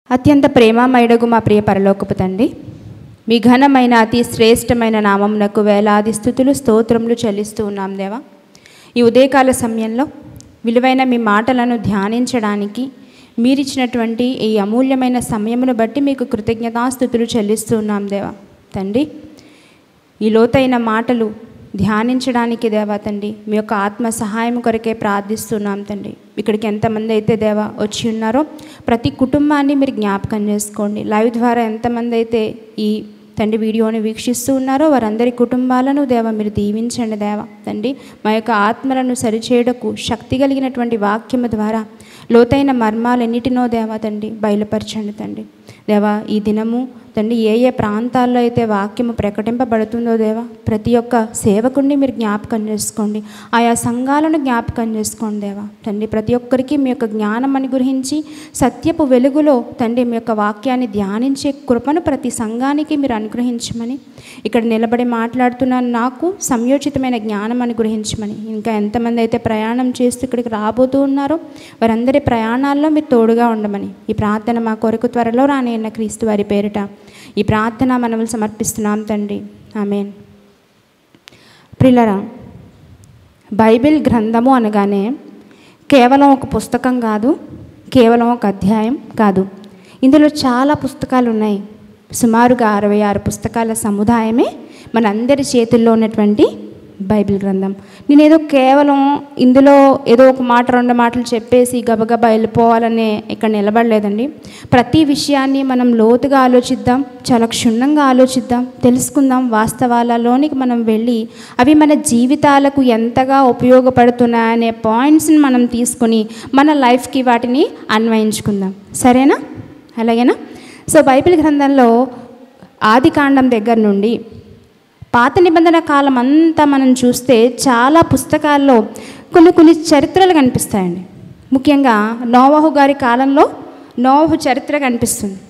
అత్యంత ప్రేమమయుడగు మా ప్రియ పరలోకపు తండ్రి మీ ఘనమైన అతి శ్రేష్టమైన నామమునకు వేలాది స్థుతులు స్తోత్రములు చెల్లిస్తూ ఉన్నాం దేవా ఈ ఉదయకాల సమయంలో విలువైన మీ మాటలను ధ్యానించడానికి మీరిచ్చినటువంటి ఈ అమూల్యమైన సమయమును బట్టి మీకు కృతజ్ఞతాస్థుతులు చెల్లిస్తూ ఉన్నాం దేవా తండ్రి ఈ లోతైన మాటలు ధ్యానించడానికి దేవా తండ్రి మీ యొక్క ఆత్మ సహాయం కొరకే ప్రార్థిస్తున్నాం తండ్రి ఇక్కడికి ఎంతమంది అయితే దేవా వచ్చి ఉన్నారో ప్రతి కుటుంబాన్ని మీరు జ్ఞాపకం చేసుకోండి లైవ్ ద్వారా ఎంతమంది అయితే ఈ తండ్రి వీడియోని వీక్షిస్తూ ఉన్నారో వారందరి కుటుంబాలను దేవ మీరు దీవించండి దేవ తండ్రి మా యొక్క ఆత్మలను సరిచేయడకు శక్తి కలిగినటువంటి వాక్యము ద్వారా లోతైన మర్మాలన్నిటినో దేవా తండ్రి బయలుపరచండి తండ్రి దేవా ఈ దినము తండ్రి ఏ ఏ ప్రాంతాల్లో అయితే వాక్యము ప్రకటింపబడుతుందో దేవా ప్రతి ఒక్క సేవకుడిని మీరు జ్ఞాపకం చేసుకోండి ఆయా సంఘాలను జ్ఞాపకం చేసుకోండి దేవా తండ్రి ప్రతి ఒక్కరికి మీ యొక్క జ్ఞానం అనుగ్రహించి సత్యపు వెలుగులో తండ్రి మీ యొక్క వాక్యాన్ని ధ్యానించే కృపను ప్రతి సంఘానికి మీరు అనుగ్రహించమని ఇక్కడ నిలబడి మాట్లాడుతున్న నాకు సంయోచితమైన జ్ఞానం అనుగ్రహించమని ఇంకా ఎంతమంది అయితే ప్రయాణం చేస్తూ ఇక్కడికి రాబోతూ ఉన్నారో వారందరి ప్రయాణాల్లో మీరు తోడుగా ఉండమని ఈ ప్రార్థన మా కొరకు త్వరలో రానియన్న క్రీస్తు వారి పేరిట ఈ ప్రార్థన మనములు సమర్పిస్తున్నాం తండ్రి ఆమెన్ ప్రిలరా బైబిల్ గ్రంథము అనగానే కేవలం ఒక పుస్తకం కాదు కేవలం ఒక అధ్యాయం కాదు ఇందులో చాలా పుస్తకాలు ఉన్నాయి సుమారుగా అరవై ఆరు పుస్తకాల సముదాయమే మనందరి చేతుల్లో ఉన్నటువంటి బైబిల్ గ్రంథం నేను ఏదో కేవలం ఇందులో ఏదో ఒక మాట రెండు మాటలు చెప్పేసి గబగబా వెళ్ళిపోవాలనే ఇక్కడ నిలబడలేదండి ప్రతి విషయాన్ని మనం లోతుగా ఆలోచిద్దాం చాలా క్షుణ్ణంగా ఆలోచిద్దాం తెలుసుకుందాం వాస్తవాలలోనికి మనం వెళ్ళి అవి మన జీవితాలకు ఎంతగా ఉపయోగపడుతున్నాయనే పాయింట్స్ని మనం తీసుకొని మన లైఫ్కి వాటిని అన్వయించుకుందాం సరేనా అలాగేనా సో బైబిల్ గ్రంథంలో ఆది కాండం దగ్గర నుండి పాత నిబంధన కాలం అంతా మనం చూస్తే చాలా పుస్తకాల్లో కొన్ని కొన్ని చరిత్రలు కనిపిస్తాయండి ముఖ్యంగా నోవహు గారి కాలంలో నోవహు చరిత్ర కనిపిస్తుంది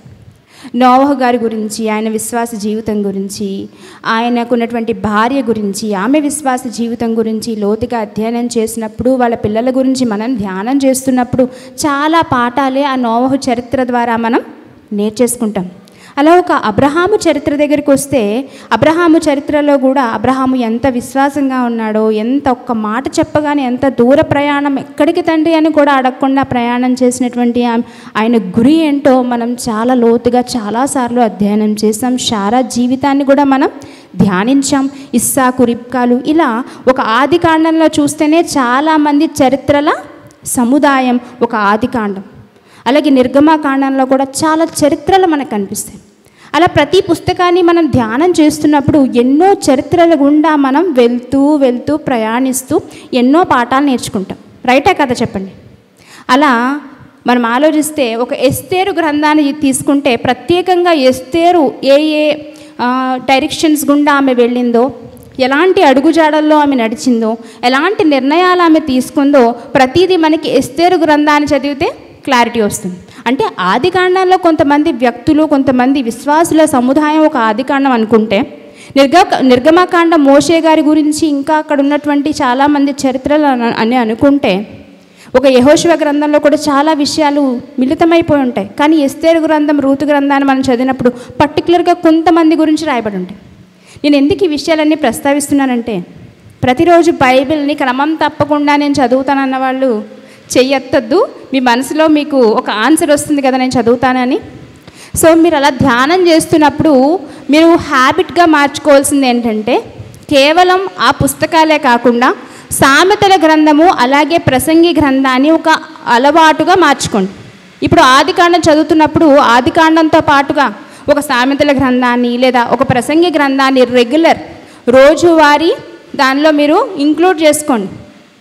నోవహు గారి గురించి ఆయన విశ్వాస జీవితం గురించి ఆయనకున్నటువంటి భార్య గురించి ఆమె విశ్వాస జీవితం గురించి లోతుగా అధ్యయనం చేసినప్పుడు వాళ్ళ పిల్లల గురించి మనం ధ్యానం చేస్తున్నప్పుడు చాలా పాఠాలే ఆ నోవహు చరిత్ర ద్వారా మనం నేర్చేసుకుంటాం అలా ఒక అబ్రహాము చరిత్ర దగ్గరికి వస్తే అబ్రహాము చరిత్రలో కూడా అబ్రహాము ఎంత విశ్వాసంగా ఉన్నాడో ఎంత ఒక్క మాట చెప్పగానే ఎంత దూర ప్రయాణం ఎక్కడికి తండ్రి అని కూడా అడగకుండా ప్రయాణం చేసినటువంటి ఆ- ఆయన గురి ఏంటో మనం చాలా లోతుగా చాలాసార్లు అధ్యయనం చేసాం శారా జీవితాన్ని కూడా మనం ధ్యానించాం ఇస్సాకు రిబ్కాలు ఇలా ఒక ఆది కాండంలో చూస్తేనే చాలామంది చరిత్రల సముదాయం ఒక ఆది కాండం అలాగే నిర్గమాకాండంలో కూడా చాలా చరిత్రలు మనకు కనిపిస్తాయి అలా ప్రతి పుస్తకాన్ని మనం ధ్యానం చేస్తున్నప్పుడు ఎన్నో చరిత్రల గుండా మనం వెళ్తూ వెళ్తూ ప్రయాణిస్తూ ఎన్నో పాఠాలు నేర్చుకుంటాం రైటా కదా చెప్పండి అలా మనం ఆలోచిస్తే ఒక ఎస్తేరు గ్రంథాన్ని తీసుకుంటే ప్రత్యేకంగా ఎస్తేరు ఏ ఏ ఆ, డైరెక్షన్స్ గుండా ఆమె వెళ్ళిందో ఎలాంటి అడుగుజాడల్లో ఆమె నడిచిందో ఎలాంటి నిర్ణయాలు ఆమె తీసుకుందో ప్రతిదీ మనకి ఎస్తేరు గ్రంథాన్ని చదివితే క్లారిటీ వస్తుంది అంటే ఆది కాండంలో కొంతమంది వ్యక్తులు కొంతమంది విశ్వాసుల సముదాయం ఒక ఆది కాండం అనుకుంటే నిర్గ నిర్గమకాండ మోషే గారి గురించి ఇంకా అక్కడ ఉన్నటువంటి చాలామంది చరిత్రలు అని- అని అనుకుంటే ఒక యహోశివ గ్రంథంలో కూడా చాలా విషయాలు మిళితమైపోయి ఉంటాయి కానీ ఎస్తేరు గ్రంథం రూతు గ్రంథాన్ని మనం చదివినప్పుడు పర్టికులర్గా కొంతమంది గురించి రాయబడి ఉంటాయి నేను ఎందుకు ఈ విషయాలన్నీ ప్రస్తావిస్తున్నానంటే ప్రతిరోజు బైబిల్ని క్రమం తప్పకుండా నేను చదువుతానన్న వాళ్ళు చెయ్యొత్తద్దు మీ మనసులో మీకు ఒక ఆన్సర్ వస్తుంది కదా నేను చదువుతానని సో మీరు అలా ధ్యానం చేస్తున్నప్పుడు మీరు హ్యాబిట్గా మార్చుకోవాల్సింది ఏంటంటే కేవలం ఆ పుస్తకాలే కాకుండా సామెతల గ్రంథము అలాగే ప్రసంగి గ్రంథాన్ని ఒక అలవాటుగా మార్చుకోండి ఇప్పుడు ఆదికాండం చదువుతున్నప్పుడు ఆదికాండంతో పాటుగా ఒక సామెతల గ్రంథాన్ని లేదా ఒక ప్రసంగి గ్రంథాన్ని రెగ్యులర్ రోజువారీ దానిలో మీరు ఇంక్లూడ్ చేసుకోండి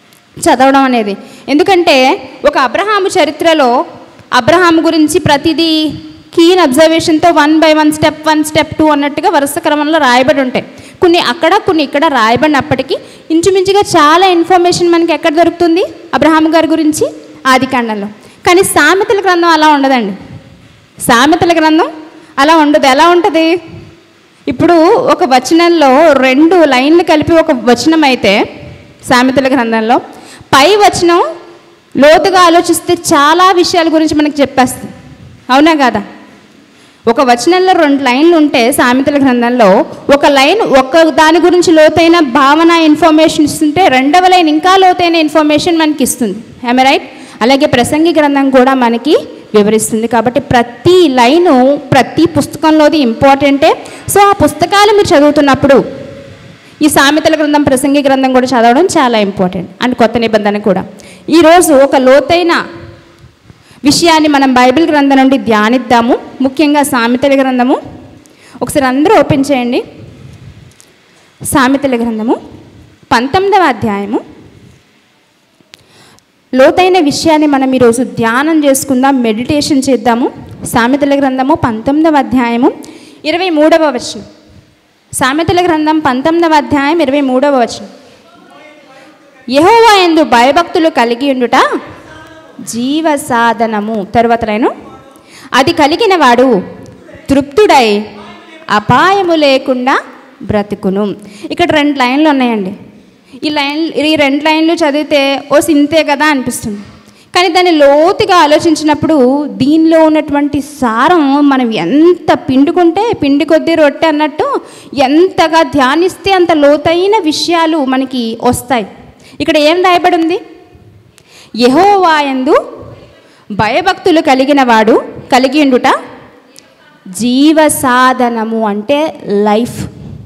చదవడం అనేది ఎందుకంటే ఒక అబ్రహాము చరిత్రలో అబ్రహాం గురించి ప్రతిదీ కీన్ అబ్జర్వేషన్తో one by one step one step two అన్నట్టుగా వరుస క్రమంలో రాయబడి ఉంటాయి కొన్ని అక్కడ కొన్ని ఇక్కడ రాయబడినప్పటికీ ఇంచుమించుగా చాలా ఇన్ఫర్మేషన్ మనకి ఎక్కడ దొరుకుతుంది అబ్రహాం గారి గురించి ఆదికాండంలో కానీ సామెతల గ్రంథం అలా ఉండదండి సామెతల గ్రంథం అలా ఉండదు ఎలా ఉంటుంది ఇప్పుడు ఒక వచనంలో రెండు లైన్లు కలిపి ఒక వచనం అయితే సామెతల గ్రంథంలో పై వచనం లోతుగా ఆలోచిస్తే చాలా విషయాల గురించి మనకు చెప్పేస్తుంది అవునా కాదా ఒక వచనంలో రెండు లైన్లు ఉంటే సామెతల గ్రంథంలో ఒక లైన్ ఒక దాని గురించి లోతైన భావన ఇన్ఫర్మేషన్ ఇస్తుంటే రెండవ లైన్ ఇంకా లోతైన ఇన్ఫర్మేషన్ మనకి ఇస్తుంది ఐ రైట్ అలాగే ప్రసంగి గ్రంథం కూడా మనకి వివరిస్తుంది కాబట్టి ప్రతి లైను ప్రతి పుస్తకంలోది ఇంపార్టెంటే సో ఆ పుస్తకాలు మీరు చదువుతున్నప్పుడు ఈ సామెతల గ్రంథం ప్రసంగి గ్రంథం కూడా చదవడం చాలా ఇంపార్టెంట్ అండ్ కొత్త నిబంధన కూడా ఈరోజు ఒక లోతైన విషయాన్ని మనం బైబిల్ గ్రంథం నుండి ధ్యానిద్దాము ముఖ్యంగా సామెతల గ్రంథము ఒకసారి అందరూ ఓపెన్ చేయండి సామెతల గ్రంథము పంతొమ్మిదవ అధ్యాయము లోతైన విషయాన్ని మనం ఈరోజు ధ్యానం చేసుకుందాం మెడిటేషన్ చేద్దాము సామెతల గ్రంథము పంతొమ్మిదవ అధ్యాయము ఇరవై మూడవ వచనం సామెతల గ్రంథం పంతొమ్మిదవ అధ్యాయం ఇరవై మూడవ వచనం యహోవా ఎందు భయభక్తులు కలిగి ఉండుట జీవ సాధనము తర్వాత నేను అది కలిగిన వాడు తృప్తుడై అపాయము లేకుండా బ్రతుకును ఇక్కడ రెండు లైన్లు ఉన్నాయండి ఈ లైన్ ఈ రెండు లైన్లు చదివితే ఓ సింతే కదా అనిపిస్తుంది కానీ దాన్ని లోతుగా ఆలోచించినప్పుడు దీనిలో ఉన్నటువంటి సారం మనం ఎంత పిండుకుంటే పిండి కొద్దీ రొట్టె అన్నట్టు ఎంతగా ధ్యానిస్తే అంత లోతైన విషయాలు మనకి వస్తాయి ఇక్కడ ఏం రాయబడి ఉంది యహోవాయందు భయభక్తులు కలిగిన వాడు కలిగి ఉండుట జీవ సాధనము అంటే లైఫ్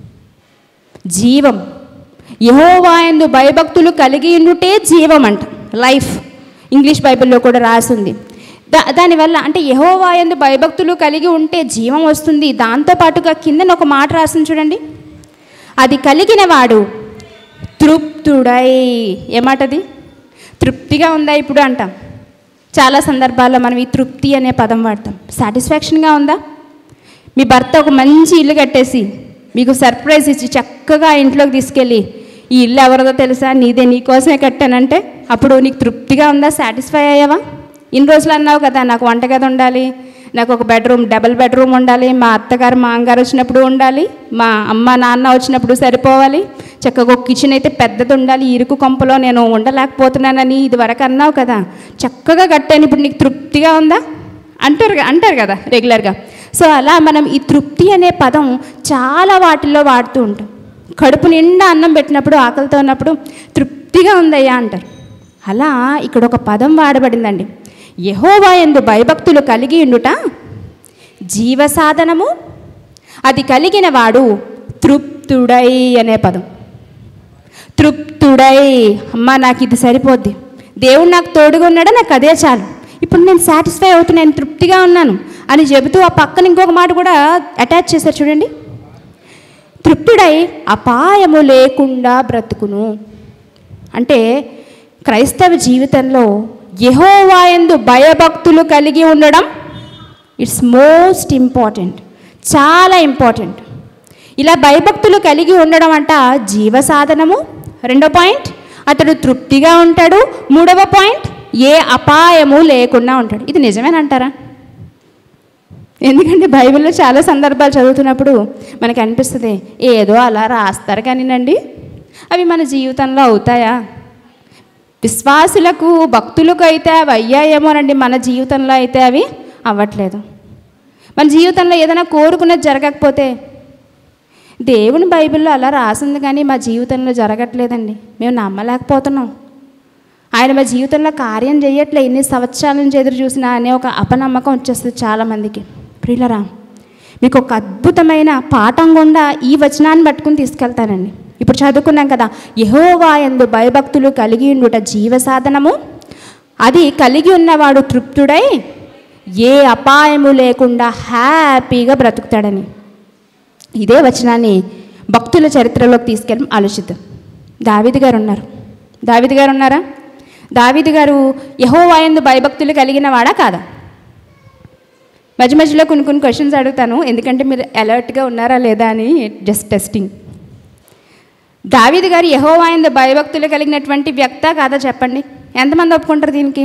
జీవం యహోవాయందు భయభక్తులు కలిగి ఉండుటే జీవం అంట లైఫ్ ఇంగ్లీష్ బైబిల్లో కూడా రాసింది దా దానివల్ల అంటే యహోవాయందు భయభక్తులు కలిగి ఉంటే జీవం వస్తుంది దాంతోపాటుగా కిందన ఒక మాట రాసింది చూడండి అది కలిగిన వాడు తృప్తుడై ఏమాటది తృప్తిగా ఉందా ఇప్పుడు అంటాం చాలా సందర్భాల్లో మనం ఈ తృప్తి అనే పదం వాడతాం సాటిస్ఫాక్షన్గా ఉందా మీ భర్త ఒక మంచి ఇల్లు కట్టేసి మీకు సర్ప్రైజ్ ఇచ్చి చక్కగా ఇంట్లోకి తీసుకెళ్ళి ఈ ఇల్లు ఎవరిదో తెలుసా నీదే నీకోసమే కట్టానంటే అప్పుడు నీకు తృప్తిగా ఉందా సాటిస్ఫై అయ్యావా ఇన్ని రోజులు అన్నావు కదా నాకు వంటగది ఉండాలి నాకు ఒక బెడ్రూమ్ డబుల్ బెడ్రూమ్ ఉండాలి మా అత్తగారు మా అమ్మగారు వచ్చినప్పుడు ఉండాలి మా అమ్మ నాన్న వచ్చినప్పుడు సరిపోవాలి చక్కగా ఒక కిచెన్ అయితే పెద్దది ఉండాలి ఇరుకు కొంపలో నేను ఉండలేకపోతున్నానని ఇది వరకు అన్నావు కదా చక్కగా కట్టాను ఇప్పుడు నీకు తృప్తిగా ఉందా అంటారు అంటారు కదా రెగ్యులర్గా సో అలా మనం ఈ తృప్తి అనే పదం చాలా వాటిల్లో వాడుతూ ఉంటాం కడుపు నిండా అన్నం పెట్టినప్పుడు ఆకలితో ఉన్నప్పుడు తృప్తిగా ఉందయ్యా అంటారు అలా ఇక్కడ ఒక పదం వాడబడిందండి యహోవా ఎందు భయభక్తులు కలిగి ఉండుట జీవ సాధనము అది కలిగిన వాడు తృప్తుడై అనే పదం తృప్తుడై అమ్మా నాకు ఇది సరిపోద్ది దేవుడు నాకు తోడుగా ఉన్నాడా నాకు అదే చాలు ఇప్పుడు నేను సాటిస్ఫై అవుతున్నాను తృప్తిగా ఉన్నాను అని చెబుతూ ఆ పక్కన ఇంకొక మాట కూడా అటాచ్ చేశారు చూడండి తృప్తుడై అపాయము లేకుండా బ్రతుకును అంటే క్రైస్తవ జీవితంలో యహోవాయందు భయభక్తులు కలిగి ఉండడం ఇట్స్ మోస్ట్ ఇంపార్టెంట్ చాలా ఇంపార్టెంట్ ఇలా భయభక్తులు కలిగి ఉండడం అంట జీవ సాధనము రెండో పాయింట్ అతడు తృప్తిగా ఉంటాడు మూడవ పాయింట్ ఏ అపాయము లేకుండా ఉంటాడు ఇది నిజమేనంటారా ఎందుకంటే బైబిల్లో చాలా సందర్భాలు చదువుతున్నప్పుడు మనకి అనిపిస్తుంది ఏదో అలా రాస్తారు కానీనండి అవి మన జీవితంలో అవుతాయా విశ్వాసులకు భక్తులకు అయితే అవి అయ్యాయేమోనండి మన జీవితంలో అయితే అవి అవ్వట్లేదు మన జీవితంలో ఏదైనా కోరుకున్నది జరగకపోతే దేవుని బైబిల్లో అలా రాసింది కానీ మా జీవితంలో జరగట్లేదండి మేము నమ్మలేకపోతున్నాం ఆయన మా జీవితంలో కార్యం చేయట్లే ఎన్ని సంవత్సరాల నుంచి ఎదురు చూసినా అనే ఒక అపనమ్మకం వచ్చేస్తుంది చాలామందికి ప్రియులరా మీకు ఒక అద్భుతమైన పాఠం గుండా ఈ వచనాన్ని పట్టుకుని తీసుకెళ్తానండి ఇప్పుడు చదువుకున్నాం కదా యహోవా ఎందు భయభక్తులు కలిగి ఉండుట జీవ సాధనము అది కలిగి ఉన్నవాడు తృప్తుడై ఏ అపాయము లేకుండా హ్యాపీగా బ్రతుకుతాడని ఇదే వచనాన్ని భక్తుల చరిత్రలోకి తీసుకెళ్ళి ఆలోచిద్దాం దావిది గారు ఉన్నారు దావిది గారు ఉన్నారా దావిది గారు యహోవాయందు భయభక్తులు కలిగిన వాడా కాదా మధ్య మధ్యలో కొన్ని కొన్ని క్వశ్చన్స్ అడుగుతాను ఎందుకంటే మీరు అలర్ట్గా ఉన్నారా లేదా అని జస్ట్ టెస్టింగ్ దావీదు గారు యహోవాయందు భయభక్తులు కలిగినటువంటి వ్యక్త కాదా చెప్పండి ఎంతమంది ఒప్పుకుంటారు దీనికి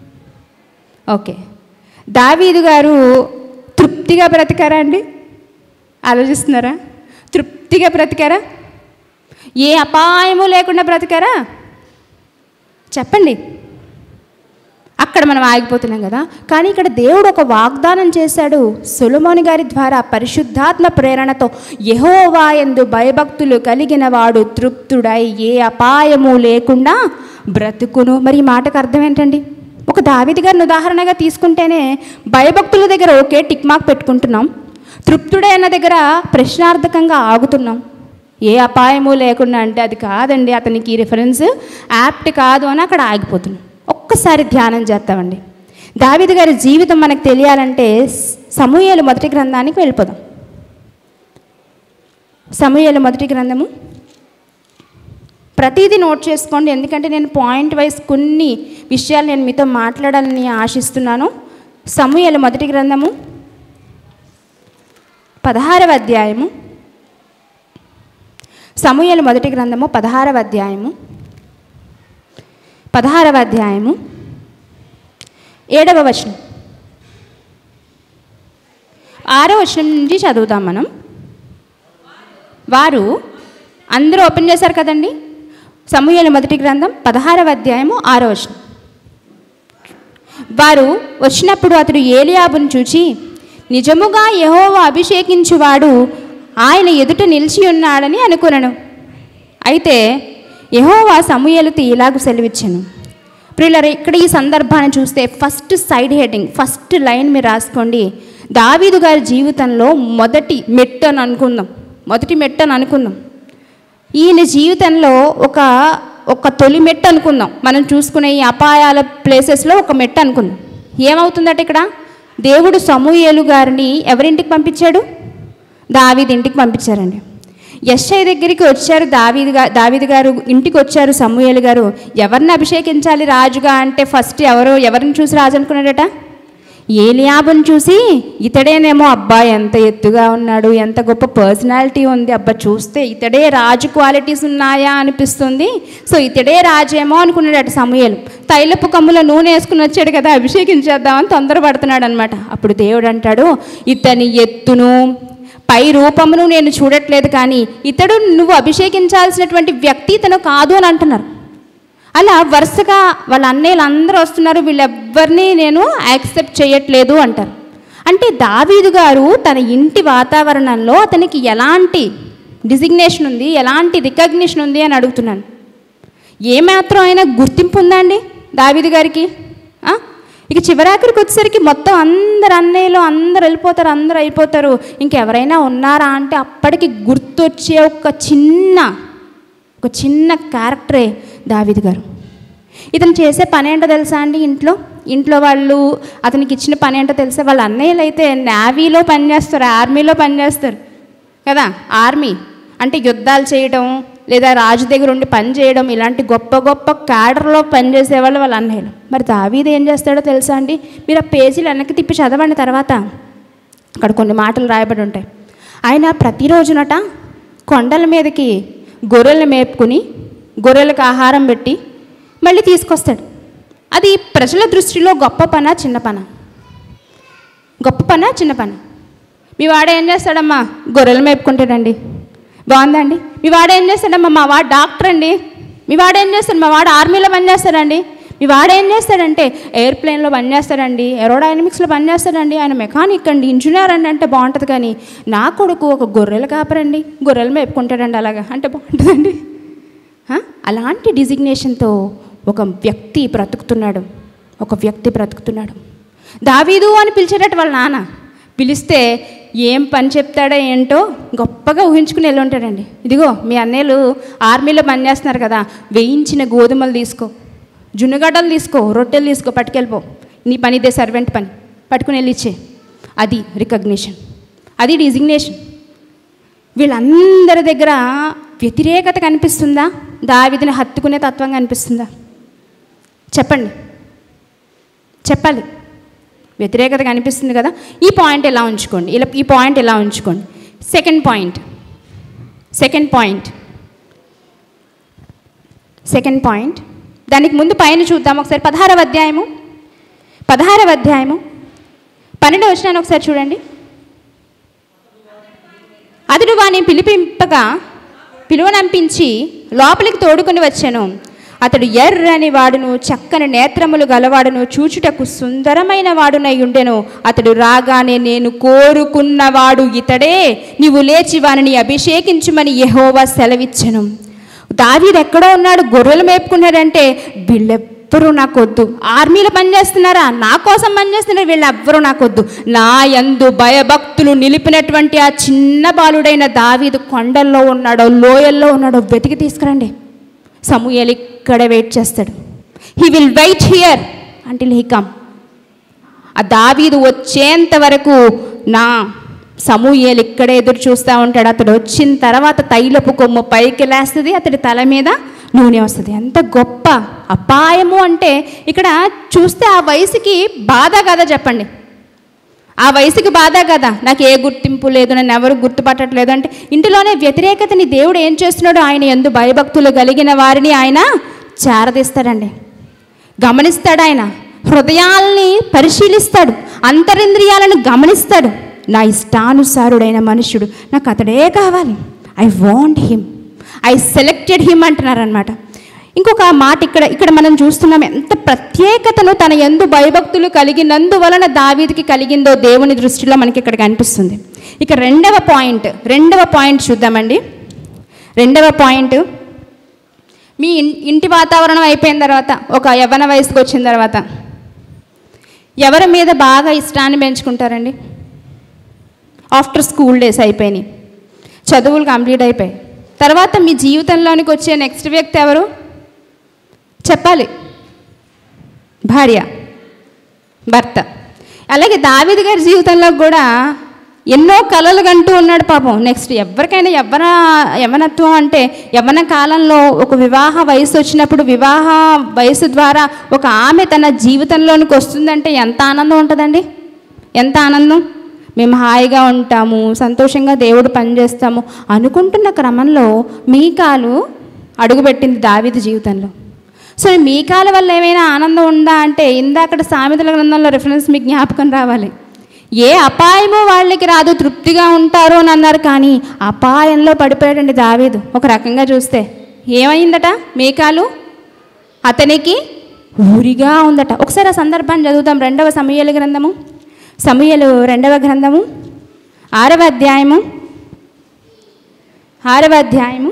ఓకే దావీదు గారు తృప్తిగా బ్రతికారా అండి ఆలోచిస్తున్నారా తృప్తిగా బ్రతికారా ఏ అపాయము లేకుండా బ్రతికారా చెప్పండి ఆ అక్కడ మనం ఆగిపోతున్నాం కదా కానీ ఇక్కడ దేవుడు ఒక వాగ్దానం చేశాడు సొలమోని గారి ద్వారా పరిశుద్ధాత్మ ప్రేరణతో యెహోవా ఎందు భయభక్తులు కలిగిన వాడు తృప్తుడై ఏ అపాయము లేకుండా బ్రతుకును మరి ఈ మాటకు అర్థం ఏంటండి ఒక దావిది గారిని ఉదాహరణగా తీసుకుంటేనే భయభక్తుల దగ్గర ఓకే టిక్ మార్క్ పెట్టుకుంటున్నాం తృప్తుడే అన్న దగ్గర ప్రశ్నార్థకంగా ఆగుతున్నాం ఏ అపాయము లేకుండా అంటే అది కాదండి అతనికి ఈ రిఫరెన్స్ యాప్ట్ కాదు అని అక్కడ ఆగిపోతున్నాం ఒక్కసారి ధ్యానం చేస్తామండి దావిది గారి జీవితం మనకు తెలియాలంటే సమూహలు మొదటి గ్రంథానికి వెళ్ళిపోదాం సమూహలు మొదటి గ్రంథము ప్రతిదీ నోట్ చేసుకోండి ఎందుకంటే నేను పాయింట్ వైజ్ కొన్ని విషయాలు నేను మీతో మాట్లాడాలని ఆశిస్తున్నాను సమూహలు మొదటి గ్రంథము పదహారవ అధ్యాయము సమూహలు మొదటి గ్రంథము పదహారవ అధ్యాయము పదహారవ అధ్యాయము ఏడవ వచనం ఆరో వచనం నుంచి చదువుతాం మనం వారు అందరూ ఓపెన్ చేశారు కదండి సమూహల మొదటి గ్రంథం పదహారవ అధ్యాయము ఆరో వచనం వారు వచ్చినప్పుడు అతడు ఏలియాబును చూచి నిజముగా యెహోవా అభిషేకించువాడు ఆయన ఎదుట నిలిచి ఉన్నాడని అనుకునను అయితే యెహోవా సమూహలతో ఇలాగ సెలవిచ్చాను ప్రియులర ఇక్కడ ఈ సందర్భాన్ని చూస్తే first side heading first line మీరు రాసుకోండి దావీదు గారి జీవితంలో మొదటి మెట్టు అని అనుకుందాం మొదటి మెట్టు అని అనుకుందాం ఈయన జీవితంలో ఒక ఒక తొలి మెట్టు అనుకుందాం మనం చూసుకునే ఈ అపాయాల ప్లేసెస్లో ఒక మెట్టు అనుకుందాం ఏమవుతుందట ఇక్కడ దేవుడు సమూయేలు గారిని ఎవరింటికి పంపించాడు దావీది ఇంటికి పంపించారండి యశ్ఐ దగ్గరికి వచ్చారు దావీది గా దావీది గారు ఇంటికి వచ్చారు సమూయేలు గారు ఎవరిని అభిషేకించాలి రాజుగా అంటే ఫస్ట్ ఎవరు ఎవరిని చూసి రాజు అనుకున్నాడట ఏలియాబుని చూసి ఇతడేనేమో అబ్బా ఎంత ఎత్తుగా ఉన్నాడు ఎంత గొప్ప పర్సనాలిటీ ఉంది అబ్బా చూస్తే ఇతడే రాజు క్వాలిటీస్ ఉన్నాయా అనిపిస్తుంది సో ఇతడే రాజేమో అనుకున్నాడట సమూహలు తైలపు కమ్ముల నూనె వేసుకుని వచ్చాడు కదా అభిషేకించేద్దామని తొందరపడుతున్నాడు అనమాట అప్పుడు దేవుడు అంటాడు ఇతని ఎత్తును పై రూపమును నేను చూడట్లేదు కానీ ఇతడు నువ్వు అభిషేకించాల్సినటువంటి వ్యక్తి ఇతను కాదు అని అంటున్నారు అలా వరుసగా వాళ్ళ అన్నయ్యలు అందరూ వస్తున్నారు వీళ్ళెవ్వరినీ నేను యాక్సెప్ట్ చేయట్లేదు అంటారు అంటే దావీదు గారు తన ఇంటి వాతావరణంలో అతనికి ఎలాంటి డిజిగ్నేషన్ ఉంది ఎలాంటి రికగ్నిషన్ ఉంది అని అడుగుతున్నాను ఏమాత్రం అయినా గుర్తింపు ఉందా అండి దావీదు గారికి ఆ? ఇక చివరాఖరికి వచ్చేసరికి మొత్తం అందరు అన్నయ్యలు అందరు వెళ్ళిపోతారు అందరు అయిపోతారు ఇంకెవరైనా ఉన్నారా అంటే అప్పటికి గుర్తొచ్చే ఒక చిన్న ఒక చిన్న క్యారెక్టరే దావిద్ గారు ఇతను చేసే పని ఏంటో తెలుసా అండి ఇంట్లో ఇంట్లో వాళ్ళు అతనికి ఇచ్చిన పని ఏంటో తెలుసా వాళ్ళ అన్నయ్యలు అయితే నేవీలో పనిచేస్తారు ఆర్మీలో పనిచేస్తారు కదా ఆర్మీ అంటే యుద్ధాలు చేయడం లేదా రాజు దగ్గర ఉండి పని చేయడం ఇలాంటి గొప్ప గొప్ప క్యాడర్లో పనిచేసేవాళ్ళు వాళ్ళ అన్నయ్యలు మరి దావీది ఏం చేస్తాడో తెలుసా అండి మీరు ఆ పేజీలు వెనక్కి తిప్పి చదవండి తర్వాత అక్కడ కొన్ని మాటలు రాయబడి ఉంటాయి ఆయన ప్రతిరోజునట కొండల మీదకి గొర్రెలు మేపుకుని గొర్రెలకు ఆహారం పెట్టి మళ్ళీ తీసుకొస్తాడు అది ప్రజల దృష్టిలో గొప్ప పన చిన్న పన గొప్ప పన చిన్న పన మీ వాడు ఏం చేస్తాడమ్మా గొర్రెలు మేపుకుంటాడండి బాగుందండి మీ వాడు ఏం చేస్తాడమ్మా మా వాడు డాక్టర్ అండి మీ వాడు ఏం చేస్తాడు మా వాడు ఆర్మీలో పనిచేస్తాడండి మీ వాడు ఏం చేస్తాడంటే ఎయిర్ప్లేన్లో పనిచేస్తాడండి ఏరోడైనమిక్స్లో పనిచేస్తాడండి ఆయన మెకానిక్ అండి ఇంజనీర్ అండి అంటే బాగుంటుంది కానీ నా కొడుకు ఒక గొర్రెలు కాపరండి గొర్రెలు మేపుకుంటాడండి అలాగా అంటే బాగుంటుందండి ఆ? అలాంటి డిజిగ్నేషన్తో ఒక వ్యక్తి బ్రతుకుతున్నాడు ఒక వ్యక్తి బ్రతుకుతున్నాడు దావీదు అని పిలిచేటట్టు వాళ్ళ నాన్న పిలిస్తే ఏం పని చెప్తాడో ఏంటో గొప్పగా ఊహించుకుని వెళ్ళి ఉంటాడండి ఇదిగో మీ అన్నయ్యలు ఆర్మీలో పనిచేస్తున్నారు కదా వేయించిన గోధుమలు తీసుకో జున్నుగడ్డలు తీసుకో రొట్టెలు తీసుకో పట్టుకెళ్ళిపో నీ పని ఇదే సర్వెంట్ పని పట్టుకుని వెళ్ళి ఇచ్చే అది రికగ్నిషన్ అది డిజిగ్నేషన్ వీళ్ళందరి దగ్గర వ్యతిరేకత కనిపిస్తుందా దావిదిని హత్తుకునే తత్వం కనిపిస్తుందా చెప్పండి చెప్పాలి వ్యతిరేకత కనిపిస్తుంది కదా ఈ పాయింట్ ఎలా ఉంచుకోండి ఇలా ఈ పాయింట్ ఎలా ఉంచుకోండి second point second point second point దానికి ముందు పైన చూద్దాం ఒకసారి పదహారవ అధ్యాయము పదహారవ అధ్యాయము పన్నెండు వచ్చినాను ఒకసారి చూడండి అతడు వాని పిలిపింపగా పిలువనంపించి లోపలికి తోడుకొని వచ్చాను అతడు ఎర్రని వాడును చక్కని నేత్రములు గలవాడును చూచుటకు సుందరమైన వాడునై ఉండెను అతడు రాగానే నేను కోరుకున్నవాడు ఇతడే నీవు లేచి వానిని అభిషేకించుమని యెహోవా సెలవిచ్చెను దావీదు ఎక్కడో ఉన్నాడు గొర్రెలు మేపుకున్నాడంటే వీళ్ళెవ్వరూ నాకొద్దు ఆర్మీలో పనిచేస్తున్నారా నా కోసం పనిచేస్తున్నారు వీళ్ళెవ్వరూ నాకొద్దు నా యందు భయభక్తులు నిలిపినటువంటి ఆ చిన్న బాలుడైన దావీదు కొండల్లో ఉన్నాడో లోయల్లో ఉన్నాడో వెతికి తీసుకురండి సమూయేలు ఇక్కడే వెయిట్ చేస్తాడు he will wait here until he come ఆ దావీదు వచ్చేంత వరకు నా సమూయేలు ఇక్కడే ఎదురు చూస్తూ ఉంటాడు అతడు వచ్చిన తర్వాత తైలపు కొమ్ము పైకి లేస్తుంది అతడి తల మీద నూనె వస్తుంది ఎంత గొప్ప అపాయము అంటే ఇక్కడ చూస్తే ఆ వయసుకి బాధ కదా చెప్పండి ఆ వయసుకి బాధ కదా నాకు ఏ గుర్తింపు లేదు నన్ను ఎవరు గుర్తుపట్టట్లేదు అంటే ఇంటిలోనే వ్యతిరేకతని దేవుడు ఏం చేస్తున్నాడో ఆయన ఎందు భయభక్తులు కలిగిన వారిని ఆయన చేరదీస్తాడండి గమనిస్తాడు ఆయన హృదయాల్ని పరిశీలిస్తాడు అంతరింద్రియాలను గమనిస్తాడు నా ఇష్టానుసారుడైన మనుష్యుడు నాకు అతడే కావాలి I want him I selected him అంటున్నారనమాట ఇంకొక మాట ఇక్కడ ఇక్కడ మనం చూస్తున్నాం ఎంత ప్రత్యేకతను తన ఎందు భయభక్తులు కలిగినందువలన దావీదికి కలిగిందో దేవుని దృష్టిలో మనకి ఇక్కడ కనిపిస్తుంది ఇక రెండవ పాయింట్ రెండవ పాయింట్ చూద్దామండి రెండవ పాయింట్ మీ ఇన్- ఇంటి వాతావరణం అయిపోయిన తర్వాత ఒక యవ్వన వయసుకు వచ్చిన తర్వాత ఎవరి మీద బాగా ఇష్టాన్ని పెంచుకుంటారండి ఆఫ్టర్ స్కూల్ డేస్ అయిపోయినాయి చదువులు కంప్లీట్ అయిపోయాయి తర్వాత మీ జీవితంలోనికి వచ్చే నెక్స్ట్ వ్యక్తి ఎవరు చెప్పాలి భార్య భర్త అలాగే దావిది గారి జీవితంలో కూడా ఎన్నో కలలు కంటూ ఉన్నాడు పాపం నెక్స్ట్ ఎవరికైనా యవ్వన యవనత్వం అంటే యవ్వన కాలంలో ఒక వివాహ వయసు వచ్చినప్పుడు వివాహ వయసు ద్వారా ఒక ఆమె తన జీవితంలోనికి వస్తుందంటే ఎంత ఆనందం ఉంటుందండి ఎంత ఆనందం మేము హాయిగా ఉంటాము సంతోషంగా దేవుడు పనిచేస్తాము అనుకుంటున్న క్రమంలో మీకాలు అడుగుపెట్టింది దావిది జీవితంలో సో మీకాల వల్ల ఏమైనా ఆనందం ఉందా అంటే ఇందాకడ సామెతల గ్రంథంలో రిఫరెన్స్ మీకు జ్ఞాపకం రావాలి ఏ అపాయమో వాళ్ళకి రాదు తృప్తిగా ఉంటారు అని అన్నారు కానీ అపాయంలో పడిపోయాడండి దావీదు ఒక రకంగా చూస్తే ఏమైందట మేకాలు అతనికి ఊరిగా ఉందట ఒకసారి ఆ సందర్భాన్ని చదువుతాం రెండవ సమయల గ్రంథము సమయలు రెండవ గ్రంథము ఆరవ అధ్యాయము ఆరవ అధ్యాయము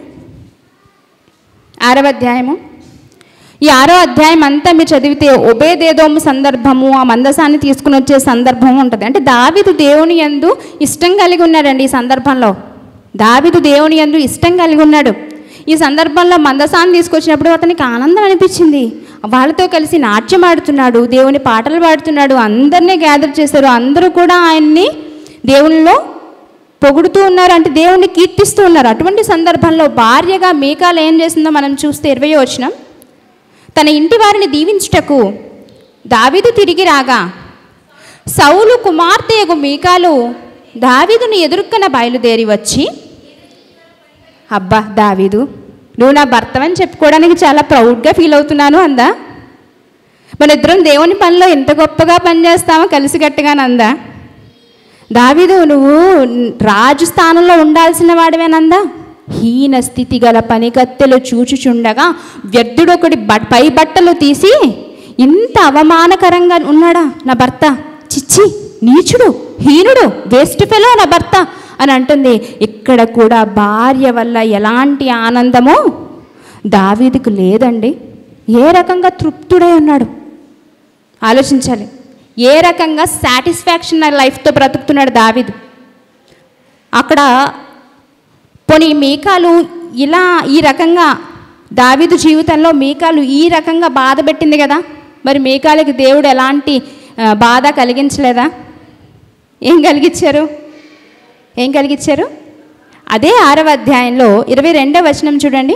ఆరవ అధ్యాయము ఈ ఆరో అధ్యాయం అంతా మీరు చదివితే ఒబేదేదోము సందర్భము ఆ మందసాన్ని తీసుకుని వచ్చే సందర్భం ఉంటుంది అంటే దావిదు దేవుని యందు ఇష్టం కలిగి ఉన్నాడండి ఈ సందర్భంలో దావిదు దేవుని యందు ఇష్టం కలిగి ఉన్నాడు ఈ సందర్భంలో మందసాన్ని తీసుకొచ్చినప్పుడు అతనికి ఆనందం అనిపించింది వాళ్ళతో కలిసి నాట్యం ఆడుతున్నాడు దేవుని పాటలు పాడుతున్నాడు అందరినీ గ్యాదర్ చేశారు అందరూ కూడా ఆయన్ని దేవునిలో పొగుడుతూ ఉన్నారు అంటే దేవుణ్ణి కీర్తిస్తూ ఉన్నారు అటువంటి సందర్భంలో భార్యగా మీకాలు ఏం చేసిందో మనం చూస్తే ఇరవై వచ్చినాం తన ఇంటి వారిని దీవించుటకు దావీదు తిరిగి రాగా సౌలు కుమార్తెయగు మీకాలు దావీదుని ఎదుర్కొన బయలుదేరి వచ్చి అబ్బా దావీదు నువ్వు నా భర్తవని చెప్పుకోవడానికి చాలా ప్రౌడ్గా ఫీల్ అవుతున్నాను అందా మన ఇద్దరం దేవుని పనిలో ఎంత గొప్పగా పనిచేస్తామో కలిసికట్టుగానే అందా దావీదు నువ్వు రాజు స్థానంలో ఉండాల్సిన వాడివేనందా హీన స్థితి గల పనికత్తెలు చూచుచుండగా వ్యర్థుడొకటి బ పై బట్టలు తీసి ఇంత అవమానకరంగా ఉన్నాడా నా భర్త చిచ్చి నీచుడు హీనుడు వేస్ట్ ఫెలో నా భర్త అని అంటుంది ఇక్కడ కూడా భార్య వల్ల ఎలాంటి ఆనందమో దావీదుకు లేదండి ఏ రకంగా తృప్తుడై ఉన్నాడు ఆలోచించాలి ఏ రకంగా సాటిస్ఫాక్షన్ లైఫ్తో బ్రతుకుతున్నాడు దావీదు అక్కడ పోనీ మీకాలు ఇలా ఈ రకంగా దావీదు జీవితంలో మీకాలు ఈ రకంగా బాధ పెట్టింది కదా మరి మీకాలకి దేవుడు ఎలాంటి ఆ, బాధ కలిగించలేదా ఏం కలిగించారు ఏం కలిగించారు అదే ఆరవ అధ్యాయంలో ఇరవై రెండవ వచనం చూడండి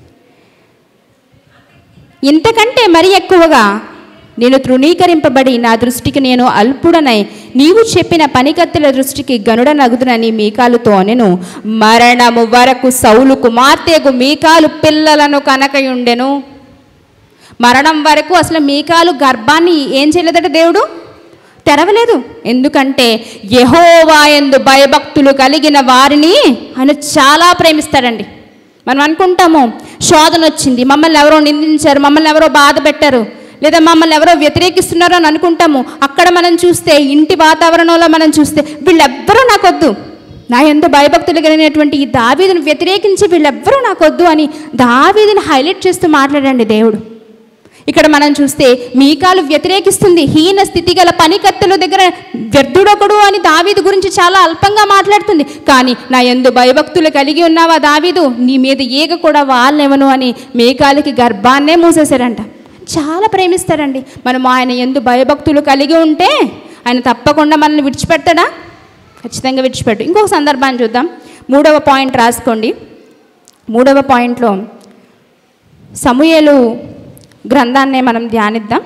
ఇంతకంటే మరి ఎక్కువగా నేను తృణీకరింపబడి నా దృష్టికి నేను అల్పుడనై నీవు చెప్పిన పనికత్తెల దృష్టికి గనుడనగుదునని మీకాలుతో నేను మరణము వరకు సౌలు కుమార్తెకు మీకాలు పిల్లలను కనకయుండెను మరణం వరకు అసలు మీకాలు గర్భాన్ని ఏం చేయలేదట దేవుడు తెరవలేదు ఎందుకంటే యెహోవా ఎందు భయభక్తులు కలిగిన వారిని ఆయన చాలా ప్రేమిస్తాడండి మనం అనుకుంటాము శోధన వచ్చింది మమ్మల్ని ఎవరో నిందించారు మమ్మల్ని ఎవరో బాధ పెట్టారు లేదా మమ్మల్ని ఎవరో వ్యతిరేకిస్తున్నారు అని అనుకుంటాము అక్కడ మనం చూస్తే ఇంటి వాతావరణంలో మనం చూస్తే వీళ్ళెవ్వరూ నాకొద్దు నా ఎంతో భయభక్తులు కలిగినటువంటి ఈ దావీదును వ్యతిరేకించి వీళ్ళెవ్వరూ నాకొద్దు అని దావీదుని హైలైట్ చేస్తూ మాట్లాడండి దేవుడు ఇక్కడ మనం చూస్తే మీకాలు వ్యతిరేకిస్తుంది హీన స్థితి గల పనికత్తెల దగ్గర వ్యర్థుడొకడు అని దావీదు గురించి చాలా అల్పంగా మాట్లాడుతుంది కానీ నా ఎందు భయభక్తులు కలిగి ఉన్నావా దావీదు నీ మీద ఈగ కూడా వాళ్ళెవను అని మేకాలకి గర్భాన్నే మూసేశారంట చాలా ప్రేమిస్తాడండి మనం ఆయన ఎందు భయభక్తులు కలిగి ఉంటే ఆయన తప్పకుండా మనల్ని విడిచిపెడతాడా ఖచ్చితంగా విడిచిపెట్టు ఇంకొక సందర్భాన్ని చూద్దాం మూడవ పాయింట్ రాసుకోండి మూడవ పాయింట్లో సమూయేలు గ్రంథాన్నే మనం ధ్యానిద్దాం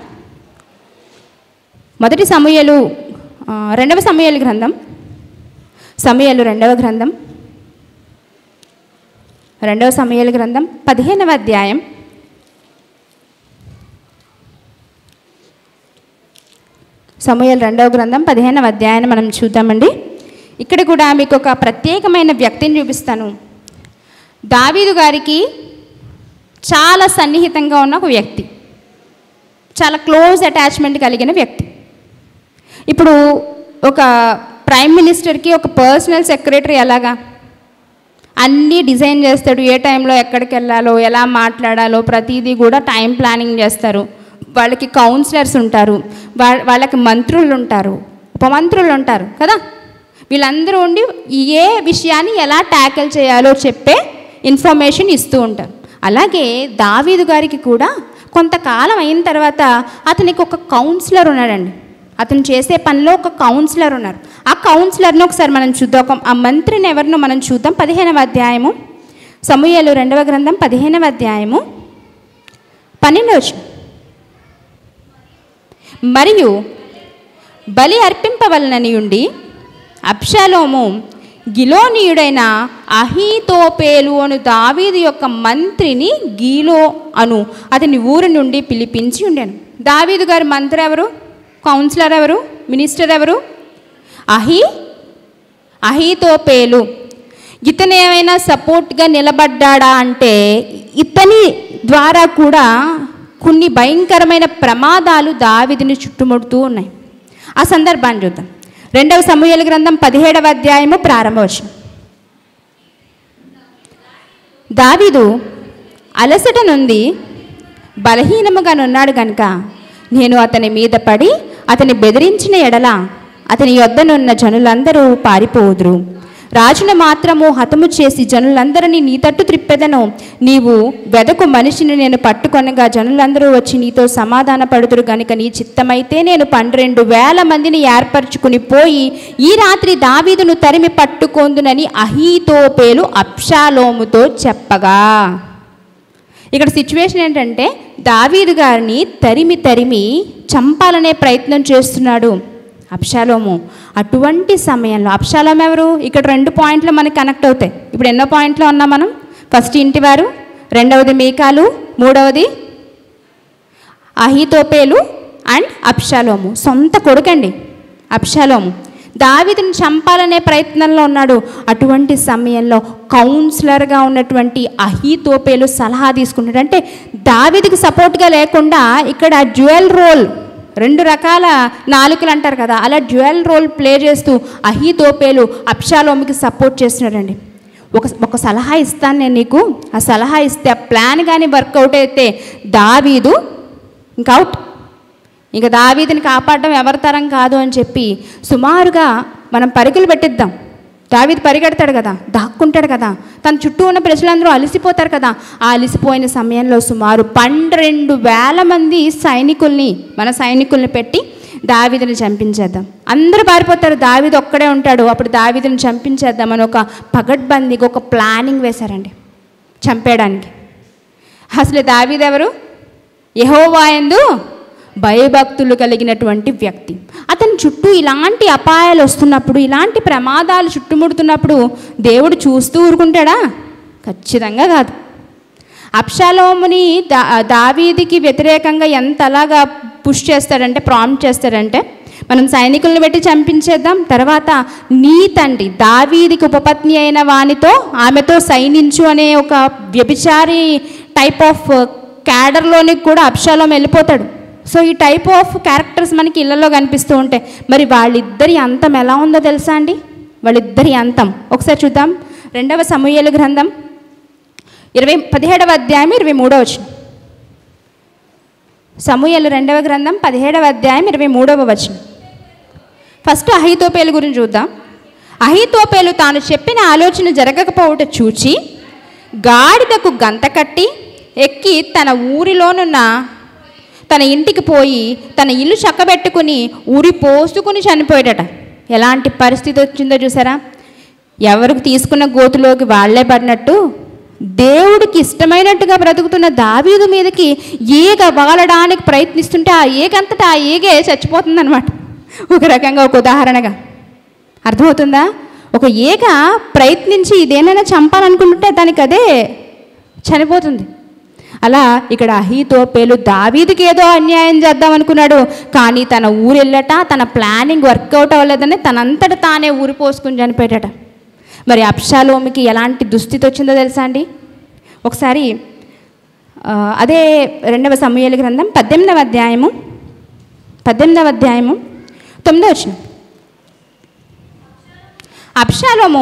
మొదటి సమూయేలు ఆ, రెండవ సమూయేలు గ్రంథం సమూయేలు రెండవ గ్రంథం రెండవ సమూయేలు గ్రంథం పదిహేనవ అధ్యాయం సమూయేలు రెండవ గ్రంథం పదిహేనవ అధ్యాయాన్ని మనం చూద్దామండి ఇక్కడ కూడా మీకు ఒక ప్రత్యేకమైన వ్యక్తిని చూపిస్తాను దావీదు గారికి చాలా సన్నిహితంగా ఉన్న ఒక వ్యక్తి చాలా క్లోజ్ అటాచ్మెంట్ కలిగిన వ్యక్తి ఇప్పుడు ఒక ప్రైమ్ మినిస్టర్కి ఒక పర్సనల్ సెక్రటరీ ఎలాగా అన్నీ డిజైన్ చేస్తాడు ఏ టైంలో ఎక్కడికి వెళ్ళాలో ఎలా మాట్లాడాలో ప్రతిదీ కూడా టైం ప్లానింగ్ చేస్తారు వాళ్ళకి కౌన్సిలర్స్ ఉంటారు వా- వాళ్ళకి మంత్రులు ఉంటారు ఉపమంత్రులు ఉంటారు కదా వీళ్ళందరూ ఉండి ఏ విషయాన్ని ఎలా ట్యాకిల్ చేయాలో చెప్పే ఇన్ఫర్మేషన్ ఇస్తూ ఉంటారు అలాగే దావీదు గారికి కూడా కొంతకాలం అయిన తర్వాత అతనికి ఒక కౌన్సిలర్ ఉన్నాడండి అతను చేసే పనిలో ఒక కౌన్సిలర్ ఉన్నారు ఆ కౌన్సిలర్ని ఒకసారి మనం చూద్దాం ఒక ఆ మంత్రిని ఎవరినో మనం చూద్దాం పదిహేనవ అధ్యాయము సమూహలు రెండవ గ్రంథం పదిహేనవ అధ్యాయము పన్నెండవ వచనం. మరియు బలి అర్పింపవలనని ఉండి అబ్షాలోము గిలోనీయుడైన అహీతోపేలు అను దావీదు యొక్క మంత్రిని గీలో అను అతని ఊరి నుండి పిలిపించి ఉండాను దావీదు గారి మంత్రి ఎవరు కౌన్సిలర్ ఎవరు మినిస్టర్ ఎవరు అహీ అహీతోపేలు ఇతను ఏమైనా సపోర్ట్గా నిలబడ్డాడా అంటే ఇతని ద్వారా కూడా కొన్ని భయంకరమైన ప్రమాదాలు దావిదిని చుట్టుముడుతూ ఉన్నాయి ఆ సందర్భాన్ని చూద్దాం రెండవ సమూహల గ్రంథం పదిహేడవ అధ్యాయము ప్రారంభవచనం దావీదు అలసట నుండి బలహీనముగానున్నాడు గనుక నేను అతని మీద పడి అతని బెదిరించిన ఎడల అతని యొద్దనున్న జనులందరూ పారిపోదురు రాజును మాత్రము హతము చేసి జనులందరినీ నీ తట్టు త్రిప్పెదను నీవు వెదకు మనిషిని నేను పట్టుకొనగా జనులందరూ వచ్చి నీతో సమాధాన పడుదురు గనుక నీ చిత్తమైతే నేను పన్నెండు వేల మందిని ఏర్పరచుకుని పోయి ఈ రాత్రి దావీదును తరిమి పట్టుకొందునని అహీతోపేలు అప్షాలోముతో చెప్పగా ఇక్కడ సిచ్యువేషన్ ఏంటంటే దావీదు గారిని తరిమి తరిమి చంపాలనే ప్రయత్నం చేస్తున్నాడు అప్షాలోము అటువంటి సమయంలో అప్షాలోం ఎవరు ఇక్కడ రెండు పాయింట్లు మనకి కనెక్ట్ అవుతాయి ఇప్పుడు ఎన్నో పాయింట్లో ఉన్నాం మనం ఫస్ట్ ఇంటివారు రెండవది మేకాలు మూడవది అహితోపేలు అండ్ అప్షాలోము సొంత కొడుకండి అప్షాలోము దావీదుని చంపాలనే ప్రయత్నంలో ఉన్నాడు అటువంటి సమయంలో కౌన్సిలర్గా ఉన్నటువంటి అహితోపేలు సలహా తీసుకుంటాడు అంటే దావీదికి సపోర్ట్గా లేకుండా ఇక్కడ జ్యువెల్ రోల్ రెండు రకాల నాలుకలు అంటారు కదా అలా జ్యువెల్ రోల్ ప్లే చేస్తూ అహితోపేలు అప్షాలోమికి సపోర్ట్ చేస్తున్నాడండి ఒక ఒక సలహా ఇస్తాను నేను నీకు ఆ సలహా ఇస్తే ఆ ప్లాన్ కానీ వర్కౌట్ అయితే దావీదు ఇంకా అవుట్ ఇంకా దావీదిని కాపాడడం ఎవరి తరం కాదు అని చెప్పి సుమారుగా మనం పరుగులు పెట్టిద్దాం దావీదు పరిగెడతాడు కదా దాక్కుంటాడు కదా తన చుట్టూ ఉన్న ప్రజలందరూ అలసిపోతారు కదా ఆ అలసిపోయిన సమయంలో సుమారు పన్నెండు వేల మంది సైనికుల్ని మన సైనికుల్ని పెట్టి దావీదుని చంపించేద్దాం అందరూ పారిపోతారు దావీదు ఒక్కడే ఉంటాడు అప్పుడు దావీదుని చంపించేద్దామని ఒక పగడ్బందీగా ఒక ప్లానింగ్ వేశారండి చంపేయడానికి అసలు దావీదెవరు యహోవాయందు భయభక్తులు కలిగినటువంటి వ్యక్తి అతని చుట్టూ ఇలాంటి అపాయాలు వస్తున్నప్పుడు ఇలాంటి ప్రమాదాలు చుట్టుముడుతున్నప్పుడు దేవుడు చూస్తూ ఊరుకుంటాడా ఖచ్చితంగా కాదు అప్షాలోముని దా దావీదికి వ్యతిరేకంగా ఎంతలాగా పుష్ చేస్తాడంటే ప్రాంప్ట్ చేస్తాడంటే మనం సైనికులను పెట్టి చంపించేద్దాం తర్వాత నీ తండ్రి దావీదికి ఉపపత్ని అయిన వానితో ఆమెతో సైనించు అనే ఒక వ్యభిచారి టైప్ ఆఫ్ క్యాడర్లోని కూడా అప్షాలోం వెళ్ళిపోతాడు సో ఈ టైప్ ఆఫ్ క్యారెక్టర్స్ మనకి ఇళ్లలో కనిపిస్తూ ఉంటాయి మరి వాళ్ళిద్దరి అంతం ఎలా ఉందో తెలుసా అండి వాళ్ళిద్దరి అంతం ఒకసారి చూద్దాం రెండవ సమూహల గ్రంథం ఇరవై పదిహేడవ అధ్యాయం ఇరవై మూడవ వచనం సమూహలు రెండవ గ్రంథం పదిహేడవ అధ్యాయం ఇరవై మూడవ వచనం ఫస్ట్ అహితోపేలు గురించి చూద్దాం అహితోపేలు తాను చెప్పిన ఆలోచన జరగకపోవుట చూచి గాడిదకు గంత కట్టి ఎక్కి తన ఊరిలోనున్న తన ఇంటికి పోయి తన ఇల్లు చక్కబెట్టుకుని ఊరి పోసుకుని చనిపోయాడట ఎలాంటి పరిస్థితి వచ్చిందో చూసారా ఎవరికి తీసుకున్న గోతులోకి వాళ్ళే పడినట్టు దేవుడికి ఇష్టమైనట్టుగా బ్రతుకుతున్న దావీదు మీదకి ఈగ వాలడానికి ప్రయత్నిస్తుంటే ఆ ఈగంతటా ఆ ఈగే చచ్చిపోతుందన్నమాట ఒక రకంగా ఒక ఉదాహరణగా అర్థమవుతుందా ఒక ఈగ ప్రయత్నించి ఇదేనైనా చంపాలనుకుంటుంటే దానికి అదే చనిపోతుంది అలా ఇక్కడ అహీతోపేలు దావీదికి ఏదో అన్యాయం చేద్దాం అనుకున్నాడు కానీ తన ఊరెళ్ళట తన ప్లానింగ్ వర్కౌట్ అవ్వలేదని తనంతట తానే ఊరి పోసుకుని చనిపోయాడట మరి అప్షాలోమికి ఎలాంటి దుస్థితి వచ్చిందో తెలుసా అండి ఒకసారి ఆ, అదే రెండవ సమయాల గ్రంథం పద్దెనిమిదవ అధ్యాయము పద్దెనిమిదవ అధ్యాయము తొమ్మిదవ వచ్చిన అప్షాలోము